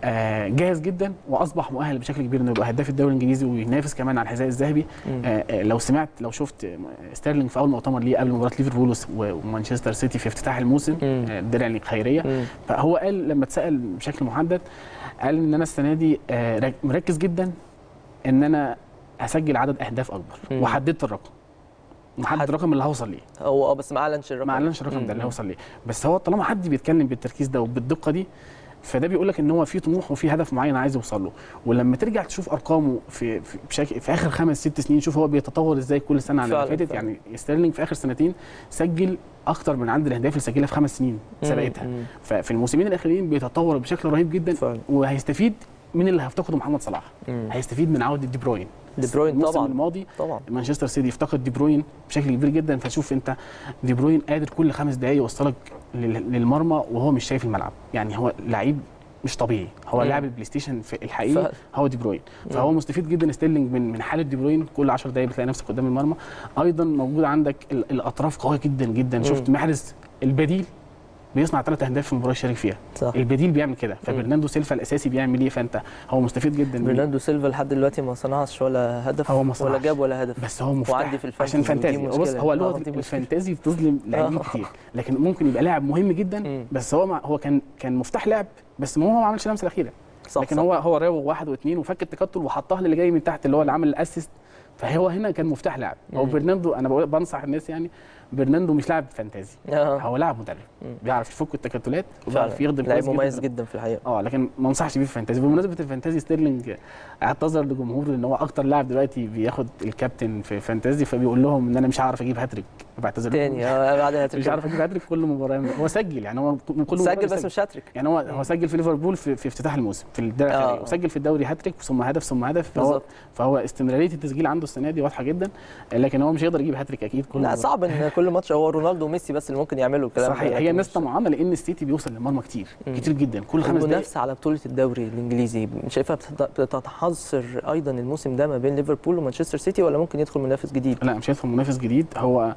آه جاهز جدا واصبح مؤهل بشكل كبير انه يبقى هداف الدوري الانجليزي وينافس كمان على الحذاء الذهبي مم. آه آه، لو سمعت لو شفت آه، ستيرلينج في اول مؤتمر ليه قبل مباراه ليفربول وس- ومانشستر سيتي في افتتاح الموسم مم. آه، الدرع الخيريه مم. فهو قال لما اتسال بشكل محدد قال ان انا السنه دي آه، رك- مركز جدا ان انا اسجل عدد اهداف اكبر مم. وحددت الرقم محدد حد- الرقم اللي هوصل ليه هو اه بس ما اعلنش الرقم ما اعلنش الرقم ده اللي مم. هوصل ليه بس هو طالما حد بيتكلم بالتركيز ده وبالدقه دي فده بيقول لك ان هو في طموح وفي هدف معين عايز يوصل له ولما ترجع تشوف ارقامه في في, بشكل في اخر خمس ست سنين شوف هو بيتطور ازاي كل سنه عن اللي فعلاً، فاتت فعلاً. يعني ستيرلينج في اخر سنتين سجل اكتر من عدد الاهداف اللي سجلها في خمس سنين مم. سبقتها مم. ففي الموسمين الاخرين بيتطور بشكل رهيب جدا فعلا. وهيستفيد من اللي هيفتقده محمد صلاح مم. هيستفيد من عوده دي بروين دي بروين الموسم طبعاً. الماضي طبعا مانشستر سيتي يفتقد دي بروين بشكل كبير جدا فشوف انت دي بروين قادر كل خمس دقائق يوصلك لل- للمرمى وهو مش شايف الملعب يعني هو لعيب مش طبيعي هو مم. لاعب البلاي ستيشن في الحقيقي فعلا. هو دي بروين فهو مستفيد جدا ستيرلينج من من حاله دي بروين كل 10 دقائق بتلاقي نفسك قدام المرمى ايضا موجود عندك ال- الاطراف قويه جدا جدا شفت محرز البديل بيصنع ثلاث اهداف في المباراه يشارك فيها صح البديل بيعمل كده فبرناندو سيلفا الاساسي بيعمل ايه فانت هو مستفيد جدا من- برناردو سيلفا لحد دلوقتي ما صنعش ولا هدف هو ما ولا صنعش. جاب ولا هدف بس هو مفتاح وعندي في الفانتزي عشان ودي فانتازي مشكلة. بص هو آه، لغه دي مشكلة. الفانتازي بتظلم لاعبين آه. كتير لكن ممكن يبقى لاعب مهم جدا مم. بس هو ما هو كان كان مفتاح لعب بس ما هو ما عملش اللمسه الاخيره صح لكن صح. هو هو راوغ واحد واثنين وفك التكتل وحطها للي جاي من تحت اللي هو اللي عمل الاسيست فهو هنا كان مفتاح لعب هو مم. برناندو انا بقول بنصح الناس يعني برناندو مش لاعب فانتازي آه. هو لاعب مدرب مم. بيعرف يفك التكتلات فعلا. وبيعرف يخدم لعيب كويس مميز جدا جدا في الحقيقه اه لكن ما انصحش بيه في الفانتازي بمناسبه الفانتازي ستيرلينج اعتذر لجمهوره ان هو اكتر لاعب دلوقتي بياخد الكابتن في فانتازي فبيقول لهم ان انا مش هعرف اجيب هاتريك بعتذر لهم. تاني آه، بعد هاتريك مش عارف اجيب هاتريك كل مباراه هو سجل يعني هو من كل مباراه سجل بس بيسجل. مش هاتريك يعني هو هو سجل في ليفربول في, في افتتاح الموسم في الدرع آه. الخارجي وسجل في الدوري هاتريك ثم هدف ثم هدف فهو بالظبط فهو استمراريه التسجيل عنده السنه دي واضحه جدا لكن هو مش هيقدر يجيب هاتريك اكيد كل لا مباراة. صعب ان كل ماتش هو رونالدو وميسي بس اللي ممكن يعملوا الكلام ده، صحيح هي لكن الناس مش- طمعانه لان السيتي بيوصل للمرمى كتير مم. كتير جدا كل خمس دقائق المنافسه على بطوله الدوري الانجليزي شايفها بتت- بتتحظر ايضا الموسم ده ما بين ليفربول ومانشستر سيتي ولا ممكن يدخل منافس جديد لا مش هيدخل منافس جديد هو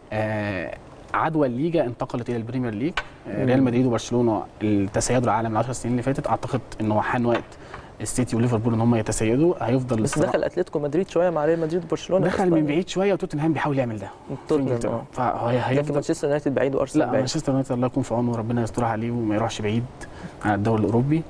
آه عدوى الليجا انتقلت الى البريمير ليج آه مم. ريال مدريد وبرشلونه التسيدوا العالم العشر سنين اللي فاتت اعتقد ان هو حان وقت السيتي وليفربول ان هم يتسيدوا هيفضل بس الصراع. دخل اتلتيكو مدريد شويه مع ريال مدريد وبرشلونه في دخل من إسبانيا. بعيد شويه وتوتنهام بيحاول يعمل ده في توتنهام انجلترا آه. فهو لكن هيفضل مانشستر يونايتد بعيد وارسنال لا بعيد مانشستر يونايتد الله يكون في عونه وربنا يسترها عليه وما يروحش بعيد عن الدوري الاوروبي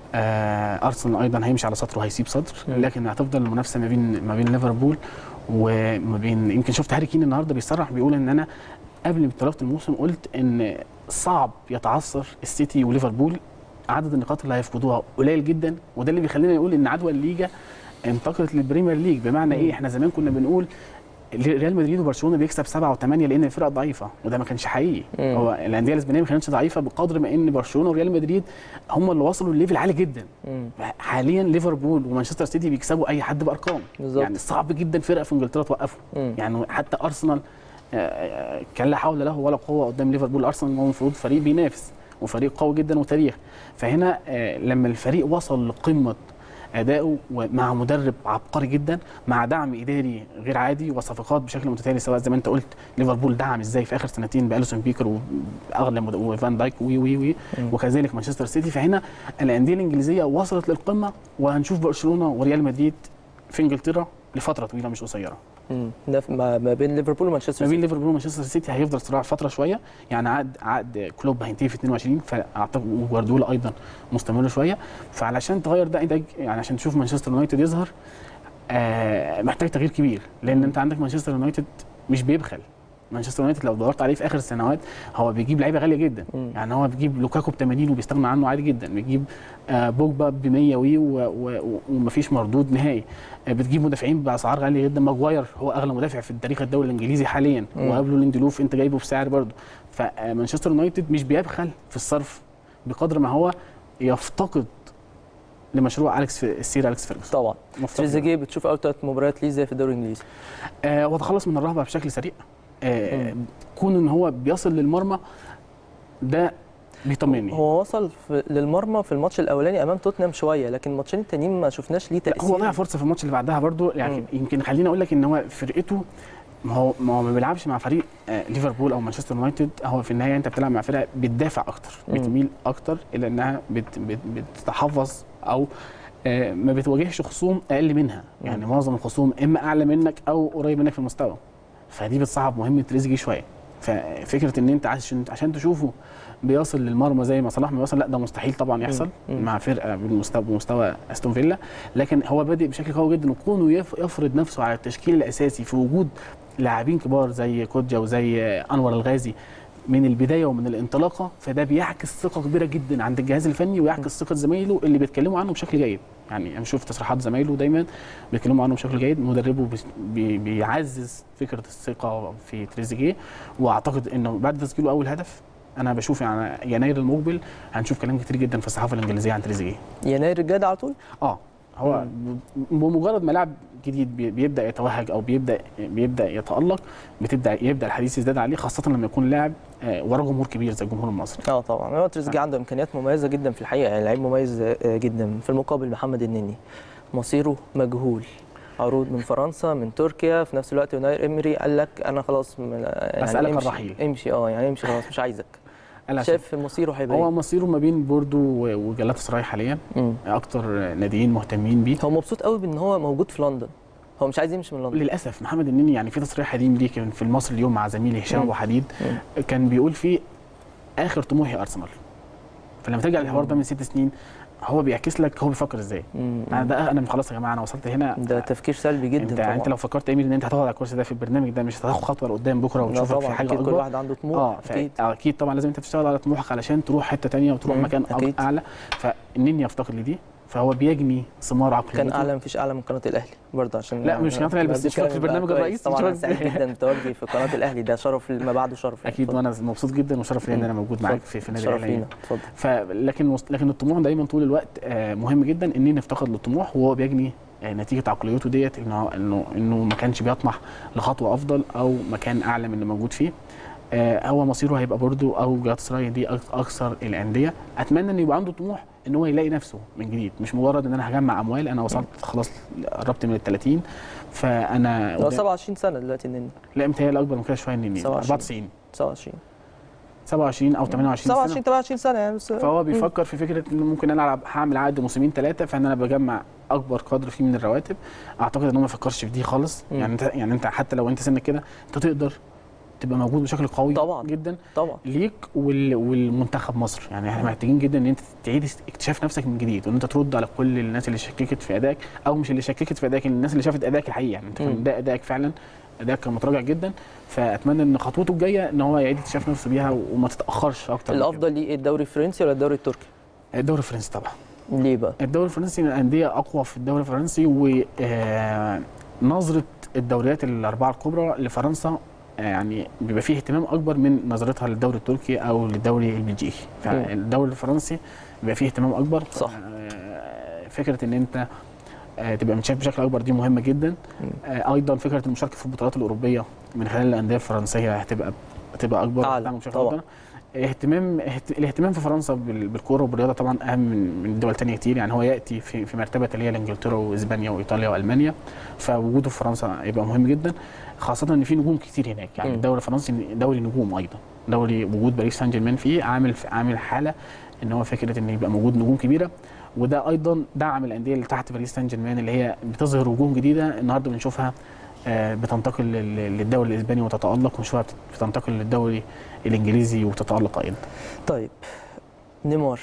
آه ارسنال ايضا هيمشي على سطر وهيسيب سطر مم. لكن هتفضل المنافسه ما بين ما بين ليفربول وما بين يمكن شفت هاري كين النهارده بيصرح بيقول ان انا قبل انطلاقه الموسم قلت ان صعب يتعثر السيتي وليفربول عدد النقاط اللي هيفقدوها قليل جدا وده اللي بيخلينا نقول ان عدوى الليجا انتقلت للبريمير ليج بمعنى مم. ايه احنا زمان كنا بنقول ريال مدريد وبرشلونه بيكسب سبعه وثمانيه لان الفرق ضعيفه وده ما كانش حقيقي مم. هو الانديه الاسبانيه ما كانتش ضعيفه بقدر ما ان برشلونه وريال مدريد هم اللي وصلوا لليفل عالي جدا مم. حاليا ليفربول ومانشستر سيتي بيكسبوا اي حد بارقام بالظبط. يعني صعب جدا فرقه في انجلترا توقفه مم. يعني حتى ارسنال آه، آه، كان لا حول له ولا قوه قدام ليفربول ارسنال هو المفروض فريق بينافس وفريق قوي جدا وتاريخ فهنا آه، لما الفريق وصل لقمه اداؤه ومع مدرب عبقري جدا مع دعم اداري غير عادي وصفقات بشكل متتالي سواء زي ما انت قلت ليفربول دعم ازاي في اخر سنتين باليسون بيكر واغلى مد- وفان دايك وي وي وي مم. وكذلك مانشستر سيتي فهنا الانديه الانجليزيه وصلت للقمه وهنشوف برشلونه وريال مدريد في انجلترا لفتره طويله مش قصيره مم. ده في- ما ما بين ليفربول ومانشستر ما بين سيتي ليفربول ومانشستر سيتي هيفضل صراع فتره شويه يعني عقد عقد كلوب هينتهي في 22 فاعتقد وجوارديولا ايضا مستمر شويه فعلشان تغير ده انت يعني عشان تشوف مانشستر يونايتد يظهر آه محتاج تغيير كبير لان انت عندك مانشستر يونايتد مش بيبخل مانشستر يونايتد لو دورت عليه في اخر السنوات هو بيجيب لعيبه غاليه جدا مم. يعني هو بيجيب لوكاكو ب 80 وبيستغنى عنه عادي جدا بيجيب آه بوجبا ب 100 وي و- و- ومفيش مردود نهائي آه بتجيب مدافعين باسعار غاليه جدا ماجواير هو اغلى مدافع في التاريخ الدوري الانجليزي حاليا مم. وقبله ليندلوف انت جايبه بسعر برضه فمانشستر يونايتد مش بيبخل في الصرف بقدر ما هو يفتقد لمشروع اليكس السير اليكس فيرجسون طبعا مفتقد. تريزيجيه بتشوف اول ثلاث مباريات ليه زي في الدوري الانجليزي آه وتخلص من الرهبه بشكل سريع آه مم. كون ان هو بيصل للمرمى ده بيطمني هو وصل في للمرمى في الماتش الاولاني امام توتنهام شويه لكن الماتشين التانيين ما شفناش ليه لا تاثير هو ضيع فرصه في الماتش اللي بعدها برضو يعني مم. يمكن خليني اقول لك ان هو فرقته ما هو ما هو ما بيلعبش مع فريق آه، ليفربول او مانشستر يونايتد هو في النهايه انت بتلعب مع فرقه بتدافع اكتر مم. بتميل اكتر الى انها بت بت بتتحفظ او آه، ما بتواجهش خصوم اقل منها يعني معظم الخصوم اما اعلى منك او قريب منك في المستوى فدي بتصعب مهمه تريزيجيه شويه ففكره ان انت عشان عشان تشوفه بيصل للمرمى زي ما صلاح ما بيوصل لا ده مستحيل طبعا يحصل مم. مع فرقه بالمستوى بمستوى استون فيلا لكن هو بادئ بشكل قوي جدا وكونه يف- يفرض نفسه على التشكيل الاساسي في وجود لاعبين كبار زي كوجا وزي انور الغازي من البدايه ومن الانطلاقه فده بيعكس ثقه كبيره جدا عند الجهاز الفني ويعكس ثقه زمايله اللي بيتكلموا عنه بشكل جيد يعني انا بشوف تصريحات زمايله دايما بيتكلموا عنه بشكل جيد مدربه بي- بي بيعزز فكره الثقه في تريزيجيه واعتقد انه بعد تسجيله اول هدف انا بشوف يعني يناير المقبل هنشوف كلام كتير جدا في الصحافه الانجليزيه عن تريزيجيه يناير الجاي على طول اه هو ب- بمجرد ما لاعب جديد بي- بيبدا يتوهج او بيبدا بيبدا يتالق بتبدا يبدا الحديث يزداد عليه خاصه لما يكون لاعب آه، وراه جمهور كبير زي الجمهور المصري اه طبعا هو تريزيجيه عنده امكانيات مميزه جدا في الحقيقه يعني لعيب مميز آه، جدا في المقابل محمد النني مصيره مجهول عروض من فرنسا من تركيا في نفس الوقت يناير امري قال لك انا خلاص من يعني أسألك امشي الرحيل. امشي اه يعني امشي خلاص مش عايزك قال شايف مصيره هيبقى هو ايه؟ مصيره ما بين بوردو و- وجلاتا سراي حاليا مم. اكتر ناديين مهتمين بيه هو مبسوط قوي بان هو موجود في لندن هو مش عايز يمشي من لندن للاسف محمد النني يعني في تصريح قديم ليه كان في المصري اليوم مع زميلي هشام مم. ابو حديد مم. كان بيقول فيه اخر طموحي ارسنال فلما ترجع للحوار ده من ست سنين هو بيعكس لك هو بيفكر ازاي مم. انا ده انا خلاص يا جماعه انا وصلت هنا ده تفكير سلبي جدا انت طبعا انت لو فكرت يا امير ان انت هتقعد على الكرسي ده في البرنامج ده مش هتاخد خطوه لقدام بكره لا وتشوفك في طبعا حاجه اكيد كل اكبر واحد عنده طموح اه اكيد فا- اكيد طبعا لازم انت تشتغل على طموحك علشان تروح حته تانية وتروح مم، مكان أك- أكيد. اعلى فالنني يفتقد لدي فهو بيجني ثمار عقليته كان اعلى مفيش اعلى من قناه الاهلي برضه عشان لا، مش قناة الأهلي، بس بدي يشوفك في كلام البرنامج بقى الرئيسي، كويس. طبعا يشوفك- انا سعيد جدا بتواجدي في قناه الاهلي ده شرف ما بعده شرف يعني. اكيد اتفضل. وانا مبسوط جدا وشرف لي ان انا موجود معاك في في نادي شرف الاهلي لينا اتفضل ف لكن وص- لكن الطموح دايما طول الوقت آه، مهم جدا اننا نفتقد للطموح وهو بيجني آه، نتيجه عقليته ديت انه انه انه ما كانش بيطمح لخطوه افضل او مكان اعلى من اللي موجود فيه آه، هو مصيره هيبقى برضو او جاتسراي دي أك- اكثر الانديه اتمنى ان يبقى عنده طموح ان هو يلاقي نفسه من جديد مش مجرد ان انا هجمع اموال انا وصلت خلاص قربت من ال 30 فانا هو قدام- 27 سنه دلوقتي النني لا متهيألي اكبر من كده شويه اني 27. 94 27 27 او 28 سنه 27 28 سنه يعني بس فهو بيفكر في فكره ان ممكن انا العب هعمل عقد موسمين ثلاثه فان انا بجمع اكبر قدر فيه من الرواتب اعتقد ان هو ما يفكرش في دي خالص مم. يعني انت يعني انت حتى لو انت سنك كده انت تقدر تبقى موجود بشكل قوي طبعاً. جدا طبعا ليك وال... والمنتخب مصر يعني احنا محتاجين جدا ان انت تعيد اكتشاف نفسك من جديد وان انت ترد على كل الناس اللي شككت في ادائك او مش اللي شككت في ادائك الناس اللي شافت ادائك الحقيقي يعني انت مم. كان ده ادائك فعلا ادائك كان متراجع جدا فاتمنى ان خطوته الجايه ان هو يعيد اكتشاف نفسه بيها وما تتاخرش اكتر من كده. الافضل ليه الدوري الفرنسي ولا الدوري التركي؟ الدوري الفرنسي طبعا ليه بقى؟ الدوري الفرنسي من الانديه اقوى في الدوري الفرنسي ونظره الدوريات الاربعه الكبرى لفرنسا آه، يعني بيبقى فيه اهتمام اكبر من نظرتها للدوري التركي او للدوري البلجيكي فالدوري الفرنسي بيبقى فيه اهتمام اكبر صح. آه، فكره ان انت آه، تبقى متشاف بشكل اكبر دي مهمه جدا آه، ايضا فكره المشاركه في البطولات الاوروبيه من خلال الانديه الفرنسيه هتبقى هتبقى اكبر أعلى، هتعمل بشكل طبعاً. أكبر. اهتمام اهت- الاهتمام في فرنسا بال- بالكوره والرياضه طبعا اهم من من دول تانية كتير يعني هو ياتي في في مرتبه تاليه لانجلترا واسبانيا وايطاليا والمانيا فوجوده في فرنسا يبقى مهم جدا خاصه ان في نجوم كتير هناك يعني مم. الدوري الفرنسي دوري نجوم ايضا دوري وجود باريس سان جيرمان فيه عامل عامل حاله ان هو فكره ان يبقى موجود نجوم كبيره وده ايضا دعم الانديه اللي تحت باريس سان جيرمان اللي هي بتظهر وجوه جديده النهارده بنشوفها آه، بتنتقل لل- للدوري الاسباني وتتالق ونشوفها بت- بتنتقل للدوري الانجليزي وتتالق ايضا طيب نيمار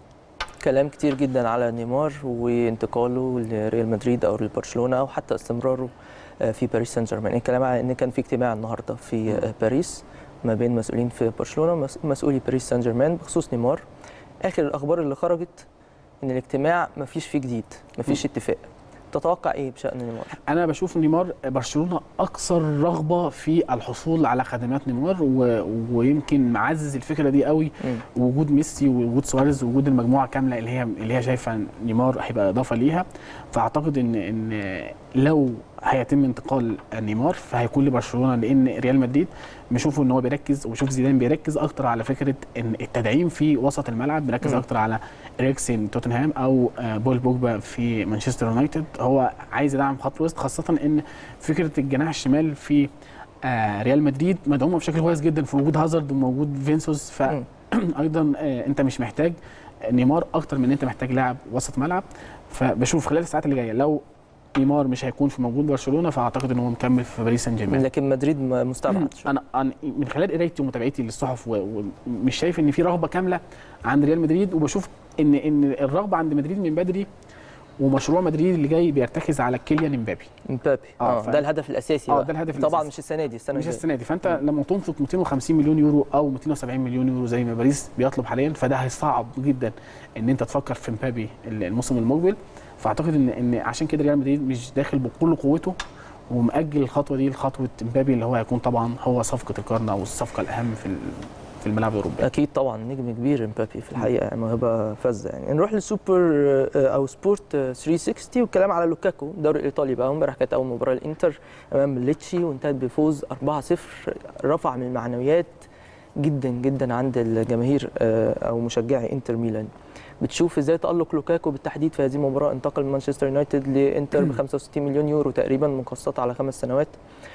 كلام كتير جدا على نيمار وانتقاله لريال مدريد او لبرشلونه او حتى استمراره آه، في باريس سان جيرمان الكلام على ان كان في اجتماع النهارده في آه، باريس ما بين مسؤولين في برشلونه ومسؤولي باريس سان جيرمان بخصوص نيمار اخر الاخبار اللي خرجت ان الاجتماع ما فيش فيه جديد ما فيش اتفاق تتوقع ايه بشان نيمار انا بشوف نيمار برشلونه اكثر رغبه في الحصول على خدمات نيمار و... ويمكن معزز الفكره دي قوي مم. وجود ميسي ووجود سواريز ووجود المجموعه كامله اللي هي اللي هي شايفه إن نيمار هيبقى اضافه ليها فاعتقد ان ان لو هيتم انتقال نيمار فهيكون لبرشلونه لان ريال مدريد بنشوفه ان هو بيركز وبشوف زيدان بيركز اكتر على فكره ان التدعيم في وسط الملعب بيركز مم. اكتر على ريكسين توتنهام او آه، بول بوجبا في مانشستر يونايتد هو عايز يدعم خط وسط خاصه ان فكره الجناح الشمال في آه، ريال مدريد مدعومه بشكل كويس جدا في وجود هازارد وموجود فينسوس ف مم. ايضا آه، انت مش محتاج نيمار اكتر من ان انت محتاج لاعب وسط ملعب فبشوف خلال الساعات اللي جايه لو نيمار مش هيكون في موجود برشلونه فاعتقد ان هو مكمل في باريس سان جيرمان لكن مدريد م- مستبعد شوية. انا انا من خلال قرايتي ومتابعتي للصحف و- ومش شايف ان في رغبه كامله عند ريال مدريد وبشوف ان ان الرغبه عند مدريد من بدري ومشروع مدريد اللي جاي بيرتكز على كيليان امبابي امبابي آه، اه ف- ده الهدف الاساسي آه، بقى. ده الهدف طبعا الأساسي. مش السنه دي السنه مش الجايه السنه دي فانت لما تنفق 250 مليون يورو او 270 مليون يورو زي ما باريس بيطلب حاليا فده هيصعب جدا ان انت تفكر في مبابي الموسم المقبل فاعتقد ان ان عشان كده ريال مدريد مش داخل بكل قوته ومأجل الخطوه دي لخطوه مبابي اللي هو هيكون طبعا هو صفقه القرن او الصفقه الاهم في ال- في الملاعب الاوروبيه اكيد طبعا نجم كبير امبابي في الحقيقه يعني موهبه فذه يعني نروح للسوبر آه، او سبورت آه، 360 والكلام على لوكاكو الدوري الايطالي بقى امبارح كانت اول مباراه الانتر امام ليتشي وانتهت بفوز 4-0 رفع من المعنويات جدا جدا عند الجماهير آه، او مشجعي انتر ميلان بتشوف ازاي تالق لوكاكو بالتحديد في هذه المباراه انتقل من مانشستر يونايتد لانتر ب 65 مليون يورو تقريبا مقسطه على خمس سنوات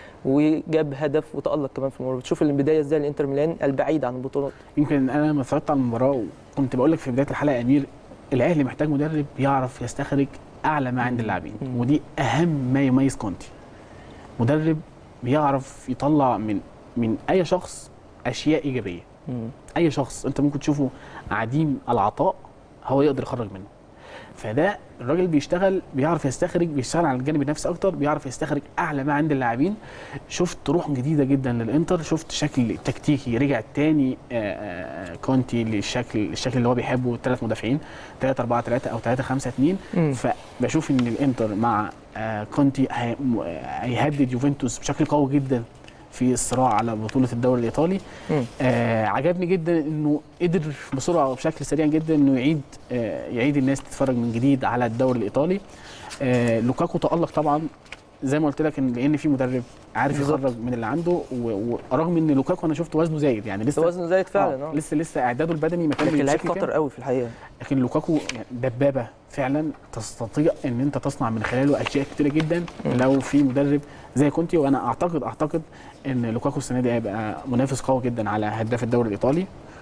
وجاب هدف وتالق كمان في المباراه بتشوف البدايه ازاي لانتر ميلان البعيد عن البطولات يمكن انا لما اتفرجت على المباراه وكنت بقول لك في بدايه الحلقه يا امير الاهلي محتاج مدرب يعرف يستخرج اعلى ما عند اللاعبين مم. ودي اهم ما يميز كونتي مدرب بيعرف يطلع من من اي شخص اشياء ايجابيه مم. اي شخص انت ممكن تشوفه عديم العطاء هو يقدر يخرج منه فده الراجل بيشتغل بيعرف يستخرج بيشتغل على الجانب النفسي اكتر بيعرف يستخرج اعلى ما عند اللاعبين شفت روح جديده جدا للانتر شفت شكل تكتيكي رجع تاني آه، آه، كونتي للشكل الشكل اللي هو بيحبه ثلاث مدافعين 3 4 3 او 3 5 2 مم. فبشوف ان الانتر مع آه، كونتي هي- م- آه، هيهدد يوفنتوس بشكل قوي جدا في الصراع على بطوله الدوري الايطالي مم. آه عجبني جدا انه قدر بسرعه وبشكل سريع جدا انه يعيد آه يعيد الناس تتفرج من جديد على الدوري الايطالي آه لوكاكو تالق طبعا زي ما قلت لك ان لان في مدرب عارف بالظبط. يخرج من اللي عنده و- ورغم ان لوكاكو انا شفت وزنه زايد يعني لسه وزنه زايد فعلا آه اه لسه لسه اعداده البدني ما كان لكن لعيب بشكل كامل. خطر قوي في الحقيقه لكن لوكاكو يعني دبابه فعلا تستطيع ان انت تصنع من خلاله اشياء كتيره جدا مم. لو في مدرب زي كونتي وانا اعتقد اعتقد ان لوكاكو السنه دي هيبقى منافس قوي جدا على هداف الدوري الايطالي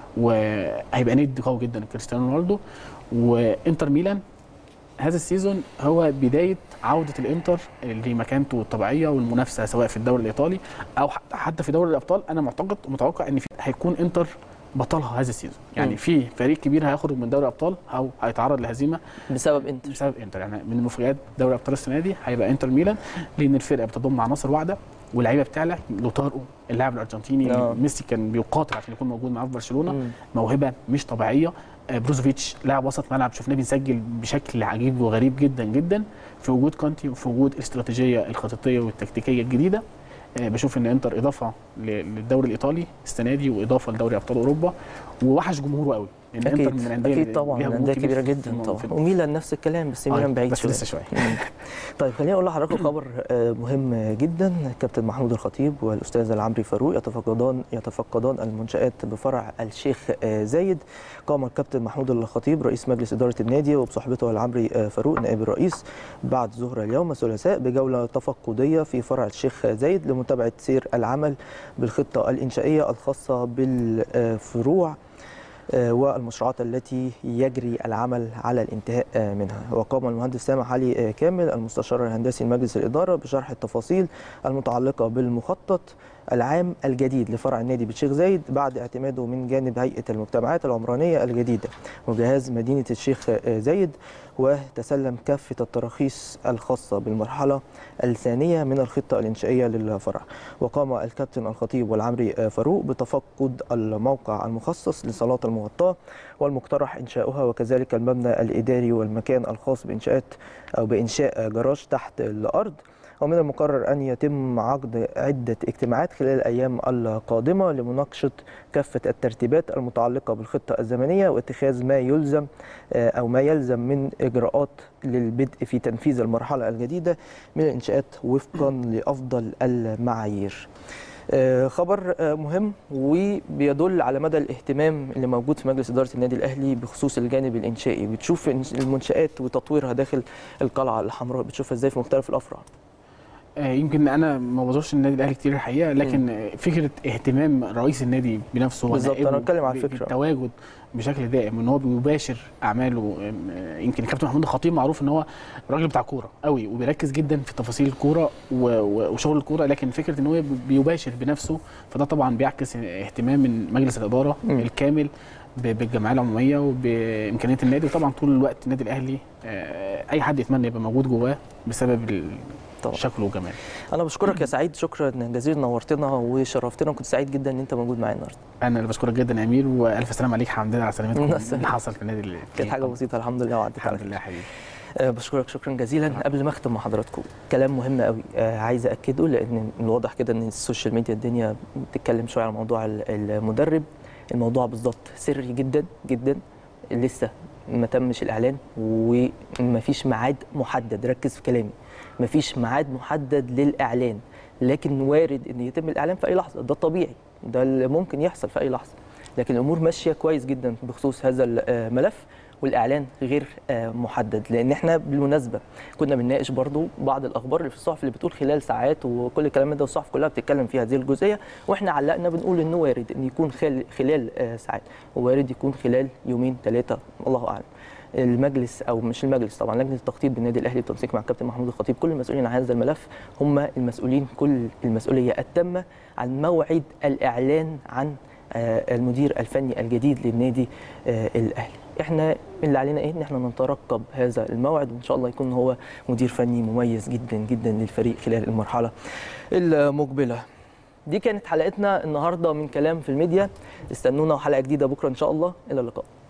وهيبقى ند قوي جدا لكريستيانو رونالدو وانتر ميلان هذا السيزون هو بدايه عوده الانتر لمكانته الطبيعيه والمنافسه سواء في الدوري الايطالي او ح- حتى في دوري الابطال انا معتقد ومتوقع ان في هيكون انتر بطلها هذا السيزون يعني مم. في فريق كبير هيخرج من دوري الابطال او هيتعرض لهزيمه بسبب انتر بسبب انتر يعني من المفاجات دوري ابطال السنه دي هيبقى انتر ميلان لان الفرقه بتضم عناصر واحده واللعيبه بتعلى لوتارو اللاعب الارجنتيني آه. اللي ميسي كان بيقاتل عشان يكون موجود معاه في برشلونه مم. موهبه مش طبيعيه آه، بروزوفيتش لاعب وسط ملعب شفناه بيسجل بشكل عجيب وغريب جدا جدا في وجود كونتي وفي وجود الاستراتيجيه الخططيه والتكتيكيه الجديده آه، بشوف ان انتر اضافه ل- للدوري الايطالي السنه دي واضافه لدوري ابطال اوروبا ووحش جمهوره قوي لان انتر من اكيد الانديه اكيد اللي طبعا ليها جمهور انديه كبير كبيره في- جدا في- طبعا في- وميلان نفس الكلام بس آه، ميلان بعيد بس شويه لسه شويه مم. طيب خليني اقول لحضراتكم خبر آه، مهم جدا كابتن محمود الخطيب والاستاذ العمري فاروق يتفقدان يتفقدان المنشات بفرع الشيخ آه، زايد قام الكابتن محمود الخطيب رئيس مجلس اداره النادي وبصحبته العمري آه، فاروق نائب الرئيس بعد ظهر اليوم الثلاثاء بجوله تفقديه في فرع الشيخ زايد لمتابعه سير العمل بالخطه الانشائيه الخاصه بالفروع آه، والمشروعات التي يجري العمل على الانتهاء آه، منها وقام المهندس سامح علي آه، كامل المستشار الهندسي لمجلس الإدارة بشرح التفاصيل المتعلقة بالمخطط العام الجديد لفرع النادي بالشيخ زايد بعد اعتماده من جانب هيئة المجتمعات العمرانية الجديدة وجهاز مدينة الشيخ آه، زايد وتسلم كافة التراخيص الخاصة بالمرحلة الثانية من الخطة الإنشائية للفرع وقام الكابتن الخطيب والعمري آه، فاروق بتفقد الموقع المخصص لصالات المغطاة والمقترح إنشاؤها وكذلك المبنى الإداري والمكان الخاص بإنشاءات أو بإنشاء جراج تحت الأرض ومن المقرر أن يتم عقد عدة اجتماعات خلال الأيام القادمة لمناقشة كافة الترتيبات المتعلقة بالخطة الزمنية واتخاذ ما يلزم آه، أو ما يلزم من إجراءات للبدء في تنفيذ المرحلة الجديدة من الإنشاءات وفقا لأفضل المعايير آه، خبر آه، مهم وبيدل على مدى الاهتمام اللي موجود في مجلس اداره النادي الاهلي بخصوص الجانب الانشائي بتشوف المنشات وتطويرها داخل القلعه الحمراء بتشوفها ازاي في مختلف الافرع آه، يمكن انا ما بزورش النادي الاهلي كتير الحقيقه لكن آه، فكره اهتمام رئيس النادي بنفسه بالظبط، ونائبه أنا بتكلم على ب- الفكرة. بالتواجد بشكل دائم ان هو بيباشر اعماله آه، يمكن الكابتن محمود الخطيب معروف ان هو راجل بتاع كوره قوي وبيركز جدا في تفاصيل الكوره و- و- وشغل الكوره لكن فكره ان هو بيباشر بنفسه فده طبعا بيعكس اهتمام من مجلس الاداره مم. الكامل ب- بالجمعيه العموميه وبامكانيات النادي وطبعا طول الوقت النادي الاهلي آه، اي حد يتمنى يبقى موجود جواه بسبب ال- طبعا شكله وجماله انا بشكرك يا سعيد شكرا جزيلا نورتنا وشرفتنا وكنت سعيد جدا ان انت موجود معايا النهارده انا اللي بشكرك جدا يا امير والف سلام عليك حمد لله على سلامتكم الله اللي يسلمك. حصل في النادي اللي كانت حاجه بسيطه الحمد لله وعدت على الحمد خير. لله يا حبيبي آه، بشكرك شكرا جزيلا قبل ما اختم مع حضراتكم كلام مهم قوي آه، عايز اكده لان الواضح كده ان السوشيال ميديا الدنيا بتتكلم شويه على موضوع ال- المدرب الموضوع بالظبط سري جدا جدا لسه ما تمش الاعلان ومفيش ميعاد محدد ركز في كلامي مفيش ميعاد محدد للاعلان لكن وارد ان يتم الاعلان في اي لحظه ده طبيعي ده اللي ممكن يحصل في اي لحظه لكن الامور ماشيه كويس جدا بخصوص هذا الملف والاعلان غير آه، محدد لان احنا بالمناسبه كنا بنناقش برضو بعض الاخبار اللي في الصحف اللي بتقول خلال ساعات وكل الكلام ده والصحف كلها بتتكلم في هذه الجزئيه واحنا علقنا بنقول انه وارد ان يكون خل- خلال آه، ساعات ووارد يكون خلال يومين ثلاثه الله اعلم المجلس او مش المجلس طبعا لجنه التخطيط بالنادي الاهلي بالتنسيق مع الكابتن محمود الخطيب كل المسؤولين عن هذا الملف هم المسؤولين كل المسؤوليه التامه عن موعد الاعلان عن آه، المدير الفني الجديد للنادي آه، الاهلي احنا اللي علينا ايه ان احنا نترقب هذا الموعد وان شاء الله يكون هو مدير فني مميز جدا جدا للفريق خلال المرحله المقبله دي كانت حلقتنا النهارده من كلام في الميديا استنونا حلقه جديده بكره ان شاء الله الى اللقاء